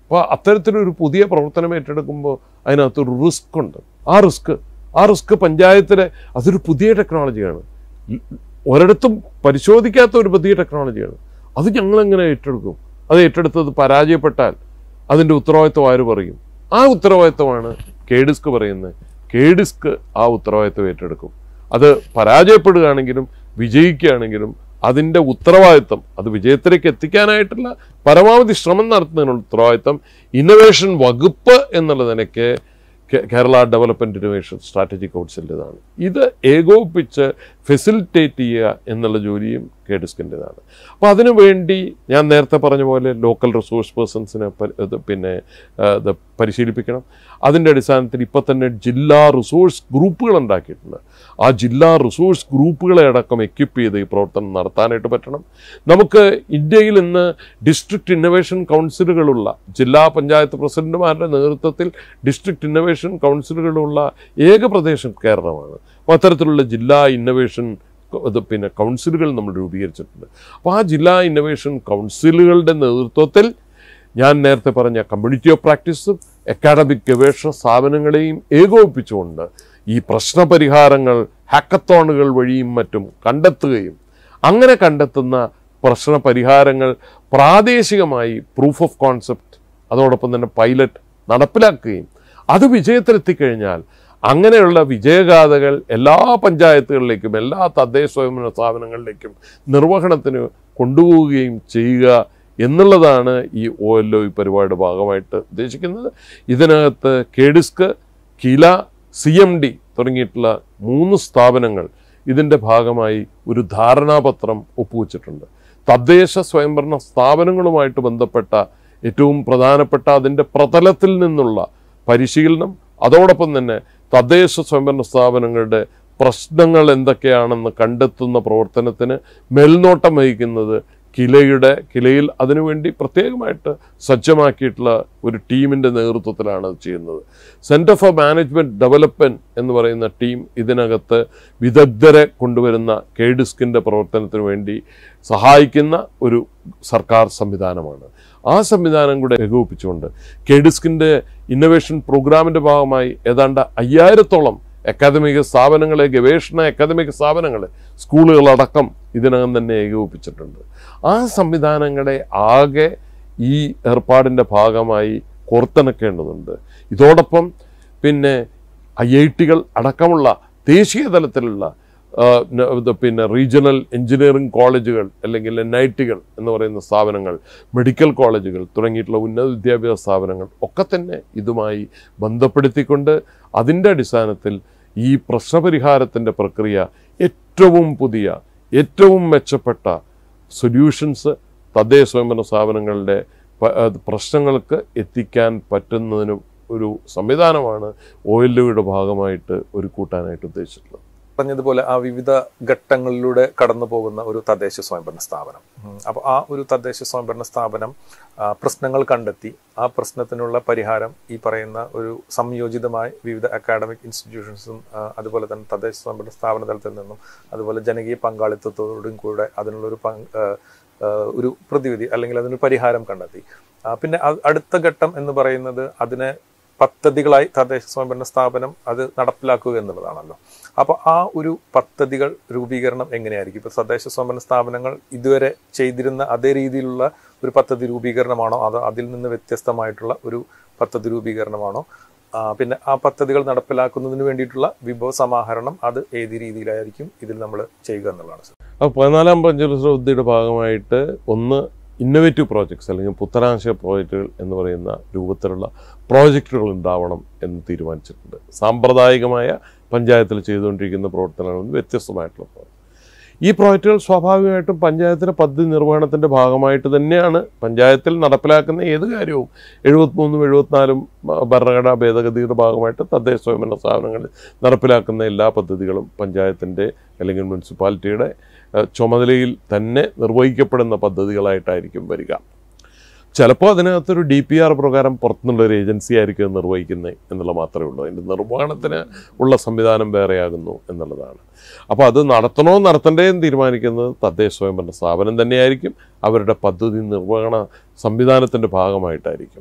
അപ്പോൾ അത്തരത്തിലൊരു പുതിയ പ്രവർത്തനം ഏറ്റെടുക്കുമ്പോൾ അതിനകത്തൊരു റിസ്ക് ഉണ്ട് ആ റിസ്ക് ആ റിസ്ക് പഞ്ചായത്തിലെ അതൊരു പുതിയ ടെക്നോളജിയാണ് ഒരിടത്തും പരിശോധിക്കാത്ത ഒരു പുതിയ ടെക്നോളജിയാണ് അത് ഞങ്ങൾ എങ്ങനെ ഏറ്റെടുക്കും അത് ഏറ്റെടുത്തത് പരാജയപ്പെട്ടാൽ അതിൻ്റെ ഉത്തരവാദിത്വം ആര് പറയും ആ ഉത്തരവാദിത്വമാണ് കേഡിസ്ക് പറയുന്നത് കേഡിസ്ക് ആ ഉത്തരവാദിത്വം ഏറ്റെടുക്കും അത് പരാജയപ്പെടുകയാണെങ്കിലും വിജയിക്കുകയാണെങ്കിലും അതിൻ്റെ ഉത്തരവാദിത്വം അത് വിജയത്തിലേക്ക് എത്തിക്കാനായിട്ടുള്ള പരമാവധി ശ്രമം നടത്തുന്നതിനുള്ള ഉത്തരവാദിത്വം ഇന്നൊവേഷൻ വകുപ്പ് എന്നുള്ള നിലയ്ക്ക് കേ- കേരള ഡെവലപ്മെന്റ് ഇന്നോവേഷൻ സ്ട്രാറ്റജി കൗൺസിലിൻ്റെതാണ് ഇത് ഏകോപിപ്പിച്ച് ഫെസിലിറ്റേറ്റ് ചെയ്യുക എന്നുള്ള ജോലിയും കേഡിസ്കിൻ്റെതാണ് അപ്പോൾ അതിനു വേണ്ടി ഞാൻ നേരത്തെ പറഞ്ഞ പോലെ ലോക്കൽ റിസോഴ്സ് പേഴ്സൺസിനെ പ- ഇത് പിന്നെ ആ, ഇത് പരിശീലിപ്പിക്കണം അതിൻ്റെ അടിസ്ഥാനത്തിൽ ഇപ്പം തന്നെ ജില്ലാ റിസോഴ്സ് ഗ്രൂപ്പുകൾ ഉണ്ടാക്കിയിട്ടുണ്ട് ആ ജില്ലാ റിസോഴ്സ് ഗ്രൂപ്പുകളെ അടക്കം എക്യുപ്പ് ചെയ്ത് ഈ പ്രവർത്തനം നടത്താനായിട്ട് പറ്റണം നമുക്ക് ഇന്ത്യയിൽ ഇന്ന് ഡിസ്ട്രിക്ട് ഇന്നൊവേഷൻ കൗൺസിലുകളുള്ള ജില്ലാ പഞ്ചായത്ത് പ്രസിഡന്റുമാരുടെ നേതൃത്വത്തിൽ ഡിസ്ട്രിക്ട് ഇന്നൊവേഷൻ കൗൺസിലുകളുള്ള ഏക പ്രദേശം കേരളമാണ് അപ്പോൾ അത്തരത്തിലുള്ള ജില്ലാ ഇന്നൊവേഷൻ ഇത് പിന്നെ കൗൺസിലുകൾ നമ്മൾ രൂപീകരിച്ചിട്ടുണ്ട് അപ്പോൾ ആ ജില്ലാ ഇന്നൊവേഷൻ കൗൺസിലുകളുടെ നേതൃത്വത്തിൽ ഞാൻ നേരത്തെ പറഞ്ഞ കമ്മ്യൂണിറ്റി ഓഫ് പ്രാക്ടീസും അക്കാഡമിക് ഗവേഷണ സ്ഥാപനങ്ങളെയും ഏകോപിപ്പിച്ചുകൊണ്ട് ഈ പ്രശ്നപരിഹാരങ്ങൾ ഹാക്കത്തോണുകൾ വഴിയും മറ്റും കണ്ടെത്തുകയും അങ്ങനെ കണ്ടെത്തുന്ന പ്രശ്ന പരിഹാരങ്ങൾ പ്രാദേശികമായി പ്രൂഫ് ഓഫ് കോൺസെപ്റ്റ് അതോടൊപ്പം തന്നെ പൈലറ്റ് നടപ്പിലാക്കുകയും അത് വിജയത്തിലെത്തിക്കഴിഞ്ഞാൽ അങ്ങനെയുള്ള വിജയഗാഥകൾ എല്ലാ പഞ്ചായത്തുകളിലേക്കും എല്ലാ തദ്ദേശ സ്വയംഭരണ സ്ഥാപനങ്ങളിലേക്കും നിർവഹണത്തിന് കൊണ്ടുപോവുകയും ചെയ്യുക എന്നുള്ളതാണ് ഈ ഒ എൽ ഒ പരിപാടിയുടെ ഭാഗമായിട്ട് ഉദ്ദേശിക്കുന്നത് ഇതിനകത്ത് KDISC KILA C M D തുടങ്ങിയിട്ടുള്ള മൂന്ന് സ്ഥാപനങ്ങൾ ഇതിൻ്റെ ഭാഗമായി ഒരു ധാരണാപത്രം ഒപ്പുവെച്ചിട്ടുണ്ട് തദ്ദേശ സ്വയംഭരണ സ്ഥാപനങ്ങളുമായിട്ട് ബന്ധപ്പെട്ട ഏറ്റവും പ്രധാനപ്പെട്ട അതിൻ്റെ പ്രതലത്തിൽ നിന്നുള്ള പരിശീലനം അതോടൊപ്പം തന്നെ തദ്ദേശ സ്വയംഭരണ സ്ഥാപനങ്ങളുടെ പ്രശ്നങ്ങൾ എന്തൊക്കെയാണെന്ന് കണ്ടെത്തുന്ന പ്രവർത്തനത്തിന് മേൽനോട്ടം വഹിക്കുന്നത് കിലയുടെ കിലയിൽ അതിനുവേണ്ടി പ്രത്യേകമായിട്ട് സജ്ജമാക്കിയിട്ടുള്ള ഒരു ടീമിൻ്റെ നേതൃത്വത്തിലാണ് അത് ചെയ്യുന്നത് സെൻറ്റർ ഫോർ മാനേജ്മെൻറ്റ് ഡെവലപ്മെൻറ്റ് എന്ന് പറയുന്ന ടീം ഇതിനകത്ത് വിദഗ്ധരെ കൊണ്ടുവരുന്ന കേഡിസ്കിൻ്റെ പ്രവർത്തനത്തിന് വേണ്ടി സഹായിക്കുന്ന ഒരു സർക്കാർ സംവിധാനമാണ് ആ സംവിധാനം കൂടെ ഏകോപിപ്പിച്ചുകൊണ്ട് കേഡിസ്കിൻ്റെ ഇന്നൊവേഷൻ പ്രോഗ്രാമിൻ്റെ ഭാഗമായി ഏതാണ്ട് അയ്യായിരത്തോളം അക്കാദമിക സ്ഥാപനങ്ങളെ ഗവേഷണ അക്കാദമിക സ്ഥാപനങ്ങളെ സ്കൂളുകളടക്കം ഇതിനകം തന്നെ ഏകോപിപ്പിച്ചിട്ടുണ്ട് ആ സംവിധാനങ്ങളെ ആകെ ഈ ഏർപ്പാടിൻ്റെ ഭാഗമായി കോർത്തിണക്കേണ്ടതുണ്ട് ഇതോടൊപ്പം പിന്നെ ഐ ഐ ടികൾ അടക്കമുള്ള ദേശീയ തലത്തിലുള്ള ആ, ന- ഇത് പിന്നെ റീജിയണൽ എഞ്ചിനീയറിംഗ് കോളേജുകൾ അല്ലെങ്കിൽ എൻ ഐ ടികൾ എന്ന് പറയുന്ന സ്ഥാപനങ്ങൾ മെഡിക്കൽ കോളേജുകൾ തുടങ്ങിയിട്ടുള്ള ഉന്നത വിദ്യാഭ്യാസ സ്ഥാപനങ്ങൾ ഒക്കെ തന്നെ ഇതുമായി ബന്ധപ്പെടുത്തിക്കൊണ്ട് അതിൻ്റെ അടിസ്ഥാനത്തിൽ ഈ പ്രശ്നപരിഹാരത്തിൻ്റെ പ്രക്രിയ ഏറ്റവും പുതിയ ഏറ്റവും മെച്ചപ്പെട്ട സൊല്യൂഷൻസ് തദ്ദേശ സ്വയംഭരണ സ്ഥാപനങ്ങളുടെ പ- അത് പ്രശ്നങ്ങൾക്ക് എത്തിക്കാൻ പറ്റുന്നതിന് ഒരു സംവിധാനമാണ് ഒ എൽ ഒയുടെ ഭാഗമായിട്ട് ഒരു കൂട്ടാനായിട്ട് ഉദ്ദേശിച്ചിട്ടുള്ളത് പറഞ്ഞതുപോലെ ആ വിവിധ ഘട്ടങ്ങളിലൂടെ കടന്നു പോകുന്ന ഒരു തദ്ദേശ സ്വയംഭരണ സ്ഥാപനം അപ്പോൾ ആ ഒരു തദ്ദേശ സ്വയംഭരണ സ്ഥാപനം ആ, പ്രശ്നങ്ങൾ കണ്ടെത്തി ആ പ്രശ്നത്തിനുള്ള പരിഹാരം ഈ പറയുന്ന ഒരു സംയോജിതമായി വിവിധ അക്കാഡമിക് ഇൻസ്റ്റിറ്റ്യൂഷൻസും ആ, അതുപോലെ തന്നെ തദ്ദേശ സ്വയംഭരണ സ്ഥാപന തലത്തിൽ നിന്നും അതുപോലെ ജനകീയ പങ്കാളിത്തത്തോടും കൂടെ അതിനുള്ളൊരു പങ്ക് ആ, ആ, ഒരു പ്രതിവിധി അല്ലെങ്കിൽ അതിനൊരു പരിഹാരം കണ്ടെത്തി ആ, പിന്നെ അ- അടുത്ത ഘട്ടം എന്ന് പറയുന്നത് അതിനെ പദ്ധതികളായി തദ്ദേശ സ്വയംഭരണ സ്ഥാപനം അത് നടപ്പിലാക്കുക എന്നുള്ളതാണല്ലോ അപ്പോൾ ആ ഒരു പദ്ധതികൾ രൂപീകരണം എങ്ങനെയായിരിക്കും ഇപ്പൊ തദ്ദേശ സ്വയംഭരണ സ്ഥാപനങ്ങൾ ഇതുവരെ ചെയ്തിരുന്ന അതേ രീതിയിലുള്ള ഒരു പദ്ധതി രൂപീകരണമാണോ അതോ അതിൽ നിന്ന് വ്യത്യസ്തമായിട്ടുള്ള ഒരു പദ്ധതി രൂപീകരണമാണോ ആ, പിന്നെ ആ പദ്ധതികൾ നടപ്പിലാക്കുന്നതിന് വേണ്ടിയിട്ടുള്ള വിഭവ സമാഹരണം അത് ഏത് രീതിയിലായിരിക്കും ഇതിൽ നമ്മൾ ചെയ്യുക എന്നുള്ളതാണ് സർ അപ്പോൾ പതിനാലാം പഞ്ചവത്സര പദ്ധതിയുടെ ഭാഗമായിട്ട് ഒന്ന് ഇന്നോവേറ്റീവ് പ്രോജക്ട്സ് അല്ലെങ്കിൽ പുത്തനാശയ പ്രോജക്റ്റുകൾ എന്ന് പറയുന്ന രൂപത്തിലുള്ള പ്രോജക്റ്റുകൾ ഉണ്ടാവണം എന്ന് തീരുമാനിച്ചിട്ടുണ്ട് സാമ്പ്രദായികമായ പഞ്ചായത്തിൽ ചെയ്തുകൊണ്ടിരിക്കുന്ന പ്രവർത്തനങ്ങളിൽ നിന്ന് വ്യത്യസ്തമായിട്ടുള്ള പ്രവർത്തനം ഈ പ്രോജക്റ്റുകൾ സ്വാഭാവികമായിട്ടും പഞ്ചായത്തിലെ പദ്ധതി നിർവഹണത്തിൻ്റെ ഭാഗമായിട്ട് തന്നെയാണ് പഞ്ചായത്തിൽ നടപ്പിലാക്കുന്ന ഏത് കാര്യവും എഴുപത്തിമൂന്നും എഴുപത്തിനാലും ഭ- ഭരണഘടനാ ഭേദഗതിയുടെ ഭാഗമായിട്ട് തദ്ദേശ സ്വയംഭരണ സ്ഥാപനങ്ങളിൽ നടപ്പിലാക്കുന്ന എല്ലാ പദ്ധതികളും പഞ്ചായത്തിൻ്റെ അല്ലെങ്കിൽ മുനിസിപ്പാലിറ്റിയുടെ ഏഹ്, ചുമതലയിൽ തന്നെ നിർവഹിക്കപ്പെടുന്ന പദ്ധതികളായിട്ടായിരിക്കും വരിക ചിലപ്പോൾ അതിനകത്തൊരു ഡി പി ആർ പ്രകാരം പുറത്തുനിന്നുള്ള ഒരു ഏജൻസി ആയിരിക്കും അത് നിർവഹിക്കുന്നത് എന്നുള്ള മാത്രമേ ഉള്ളൂ അതിൻ്റെ നിർവഹണത്തിന് ഉള്ള സംവിധാനം വേറെയാകുന്നു എന്നുള്ളതാണ് അപ്പോൾ അത് നടത്തണോ നടത്തണ്ടേന്ന് തീരുമാനിക്കുന്നത് തദ്ദേശ സ്വയംഭരണ സ്ഥാപനം തന്നെയായിരിക്കും അവരുടെ പദ്ധതി നിർവഹണ സംവിധാനത്തിൻ്റെ ഭാഗമായിട്ടായിരിക്കും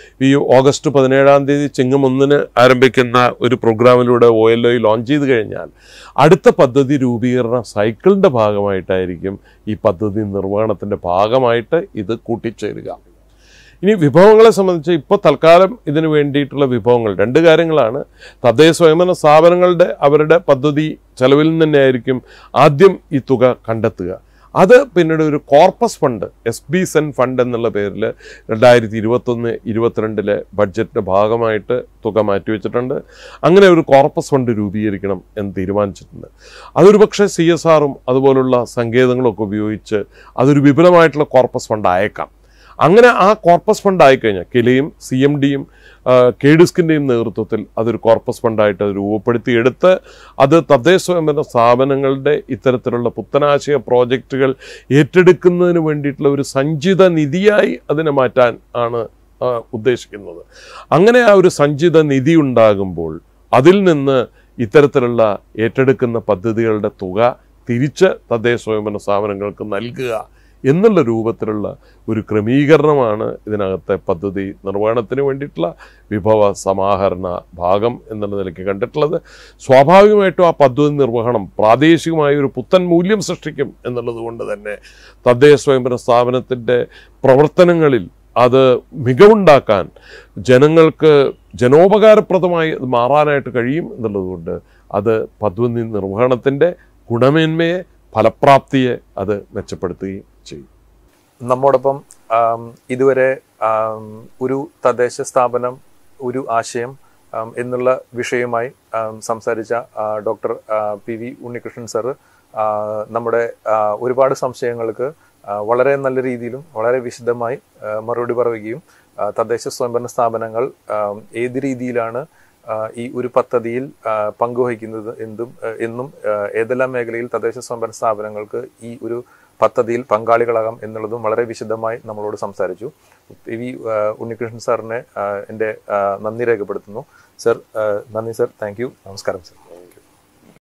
ഈ ഓഗസ്റ്റ് പതിനേഴാം തീയതി ചിങ്ങം ഒന്നിന് ആരംഭിക്കുന്ന ഒരു പ്രോഗ്രാമിലൂടെ ഒ എൽ ഒ ലോഞ്ച് ചെയ്ത് കഴിഞ്ഞാൽ അടുത്ത പദ്ധതി രൂപീകരണ സൈക്കിളിൻ്റെ ഭാഗമായിട്ടായിരിക്കും ഈ പദ്ധതി നിർവഹണത്തിൻ്റെ ഭാഗമായിട്ട് ഇത് കൂട്ടിച്ചേരുക ഇനി വിഭവങ്ങളെ സംബന്ധിച്ച് ഇപ്പോൾ തൽക്കാലം ഇതിനു വേണ്ടിയിട്ടുള്ള വിഭവങ്ങൾ രണ്ട് കാര്യങ്ങളാണ് തദ്ദേശ സ്വയംഭരണ സ്ഥാപനങ്ങളുടെ അവരുടെ പദ്ധതി ചെലവിൽ നിന്ന് തന്നെയായിരിക്കും ആദ്യം ഈ തുക കണ്ടെത്തുക അത് പിന്നീട് ഒരു corpus fund S B Sen fund എന്നുള്ള പേരിൽ രണ്ടായിരത്തി ഇരുപത്തൊന്ന് ഇരുപത്തിരണ്ടിലെ ബഡ്ജറ്റിൻ്റെ ഭാഗമായിട്ട് തുക മാറ്റിവെച്ചിട്ടുണ്ട് അങ്ങനെ ഒരു കോർപ്പസ് ഫണ്ട് രൂപീകരിക്കണം എന്ന് തീരുമാനിച്ചിട്ടുണ്ട് അതൊരു പക്ഷേ സി എസ് ആറും അതുപോലുള്ള സങ്കേതങ്ങളൊക്കെ ഉപയോഗിച്ച് അതൊരു വിപുലമായിട്ടുള്ള കോർപ്പസ് ഫണ്ട് അയക്കാം അങ്ങനെ ആ കോർപ്പസ് ഫണ്ട് ആയിക്കഴിഞ്ഞാൽ കിലയും സി എം ഡിയും കെ ഡിസ്കിൻ്റെയും നേതൃത്വത്തിൽ അതൊരു കോർപ്പസ് ഫണ്ടായിട്ട് അത് രൂപപ്പെടുത്തിയെടുത്ത് അത് തദ്ദേശ സ്വയംഭരണ സ്ഥാപനങ്ങളുടെ ഇത്തരത്തിലുള്ള പുത്തനാശയ പ്രോജക്റ്റുകൾ ഏറ്റെടുക്കുന്നതിന് വേണ്ടിയിട്ടുള്ള ഒരു സഞ്ചിത നിധിയായി അതിനെ മാറ്റാൻ ആണ് ആ, ഉദ്ദേശിക്കുന്നത് അങ്ങനെ ആ ഒരു സഞ്ചിത നിധി ഉണ്ടാകുമ്പോൾ അതിൽ നിന്ന് ഇത്തരത്തിലുള്ള ഏറ്റെടുക്കുന്ന പദ്ധതികളുടെ തുക തിരിച്ച് തദ്ദേശ സ്വയംഭരണ സ്ഥാപനങ്ങൾക്ക് നൽകുക എന്നുള്ള രൂപത്തിലുള്ള ഒരു ക്രമീകരണമാണ് ഇതിനകത്തെ പദ്ധതി നിർവഹണത്തിന് വേണ്ടിയിട്ടുള്ള വിഭവ സമാഹരണ ഭാഗം എന്നുള്ള നിലയ്ക്ക് കണ്ടിട്ടുള്ളത് സ്വാഭാവികമായിട്ടും ആ പദ്ധതി നിർവഹണം പ്രാദേശികമായ ഒരു പുത്തൻ മൂല്യം സൃഷ്ടിക്കും എന്നുള്ളത് കൊണ്ട് തന്നെ തദ്ദേശ സ്വയംഭരണ സ്ഥാപനത്തിൻ്റെ പ്രവർത്തനങ്ങളിൽ അത് മികവുണ്ടാക്കാൻ ജനങ്ങൾക്ക് ജനോപകാരപ്രദമായി അത് മാറാനായിട്ട് കഴിയും എന്നുള്ളതുകൊണ്ട് അത് പദ്ധതി നിർവഹണത്തിൻ്റെ ഗുണമേന്മയെ ഫലപ്രാപ്തിയെ അത് മെച്ചപ്പെടുത്തുകയും ചെയ്യും നമ്മോടൊപ്പം ആം, ഇതുവരെ ആം, ഒരു തദ്ദേശ സ്ഥാപനം ഒരു ആശയം ആം, എന്നുള്ള വിഷയവുമായി ആം, സംസാരിച്ച ആ, ഡോക്ടർ ആ, പി വി ഉണ്ണികൃഷ്ണൻ സാറ് ആ, നമ്മുടെ ആ, ഒരുപാട് സംശയങ്ങൾക്ക് ആ, വളരെ നല്ല രീതിയിലും വളരെ വിശദമായി ആ, മറുപടി പറയുകയും ആ, തദ്ദേശ സ്വയംഭരണ സ്ഥാപനങ്ങൾ ആം, ഏത് രീതിയിലാണ് ആ, ഈ ഒരു പദ്ധതിയിൽ ആ, പങ്കുവഹിക്കുന്നത് എന്തും ആ, എന്നും ആ, ഏതെല്ലാം മേഖലയിൽ തദ്ദേശ സ്വയംഭരണ സ്ഥാപനങ്ങൾക്ക് ഈ ഒരു പദ്ധതിയിൽ പങ്കാളികളാകാം എന്നുള്ളതും വളരെ വിശദമായി നമ്മളോട് സംസാരിച്ചു പി വി ആ, ഉണ്ണികൃഷ്ണൻ സാറിനെ ആ, എൻ്റെ ആ, നന്ദി രേഖപ്പെടുത്തുന്നു സർ ആ, നന്ദി സർ താങ്ക് യു നമസ്കാരം സർ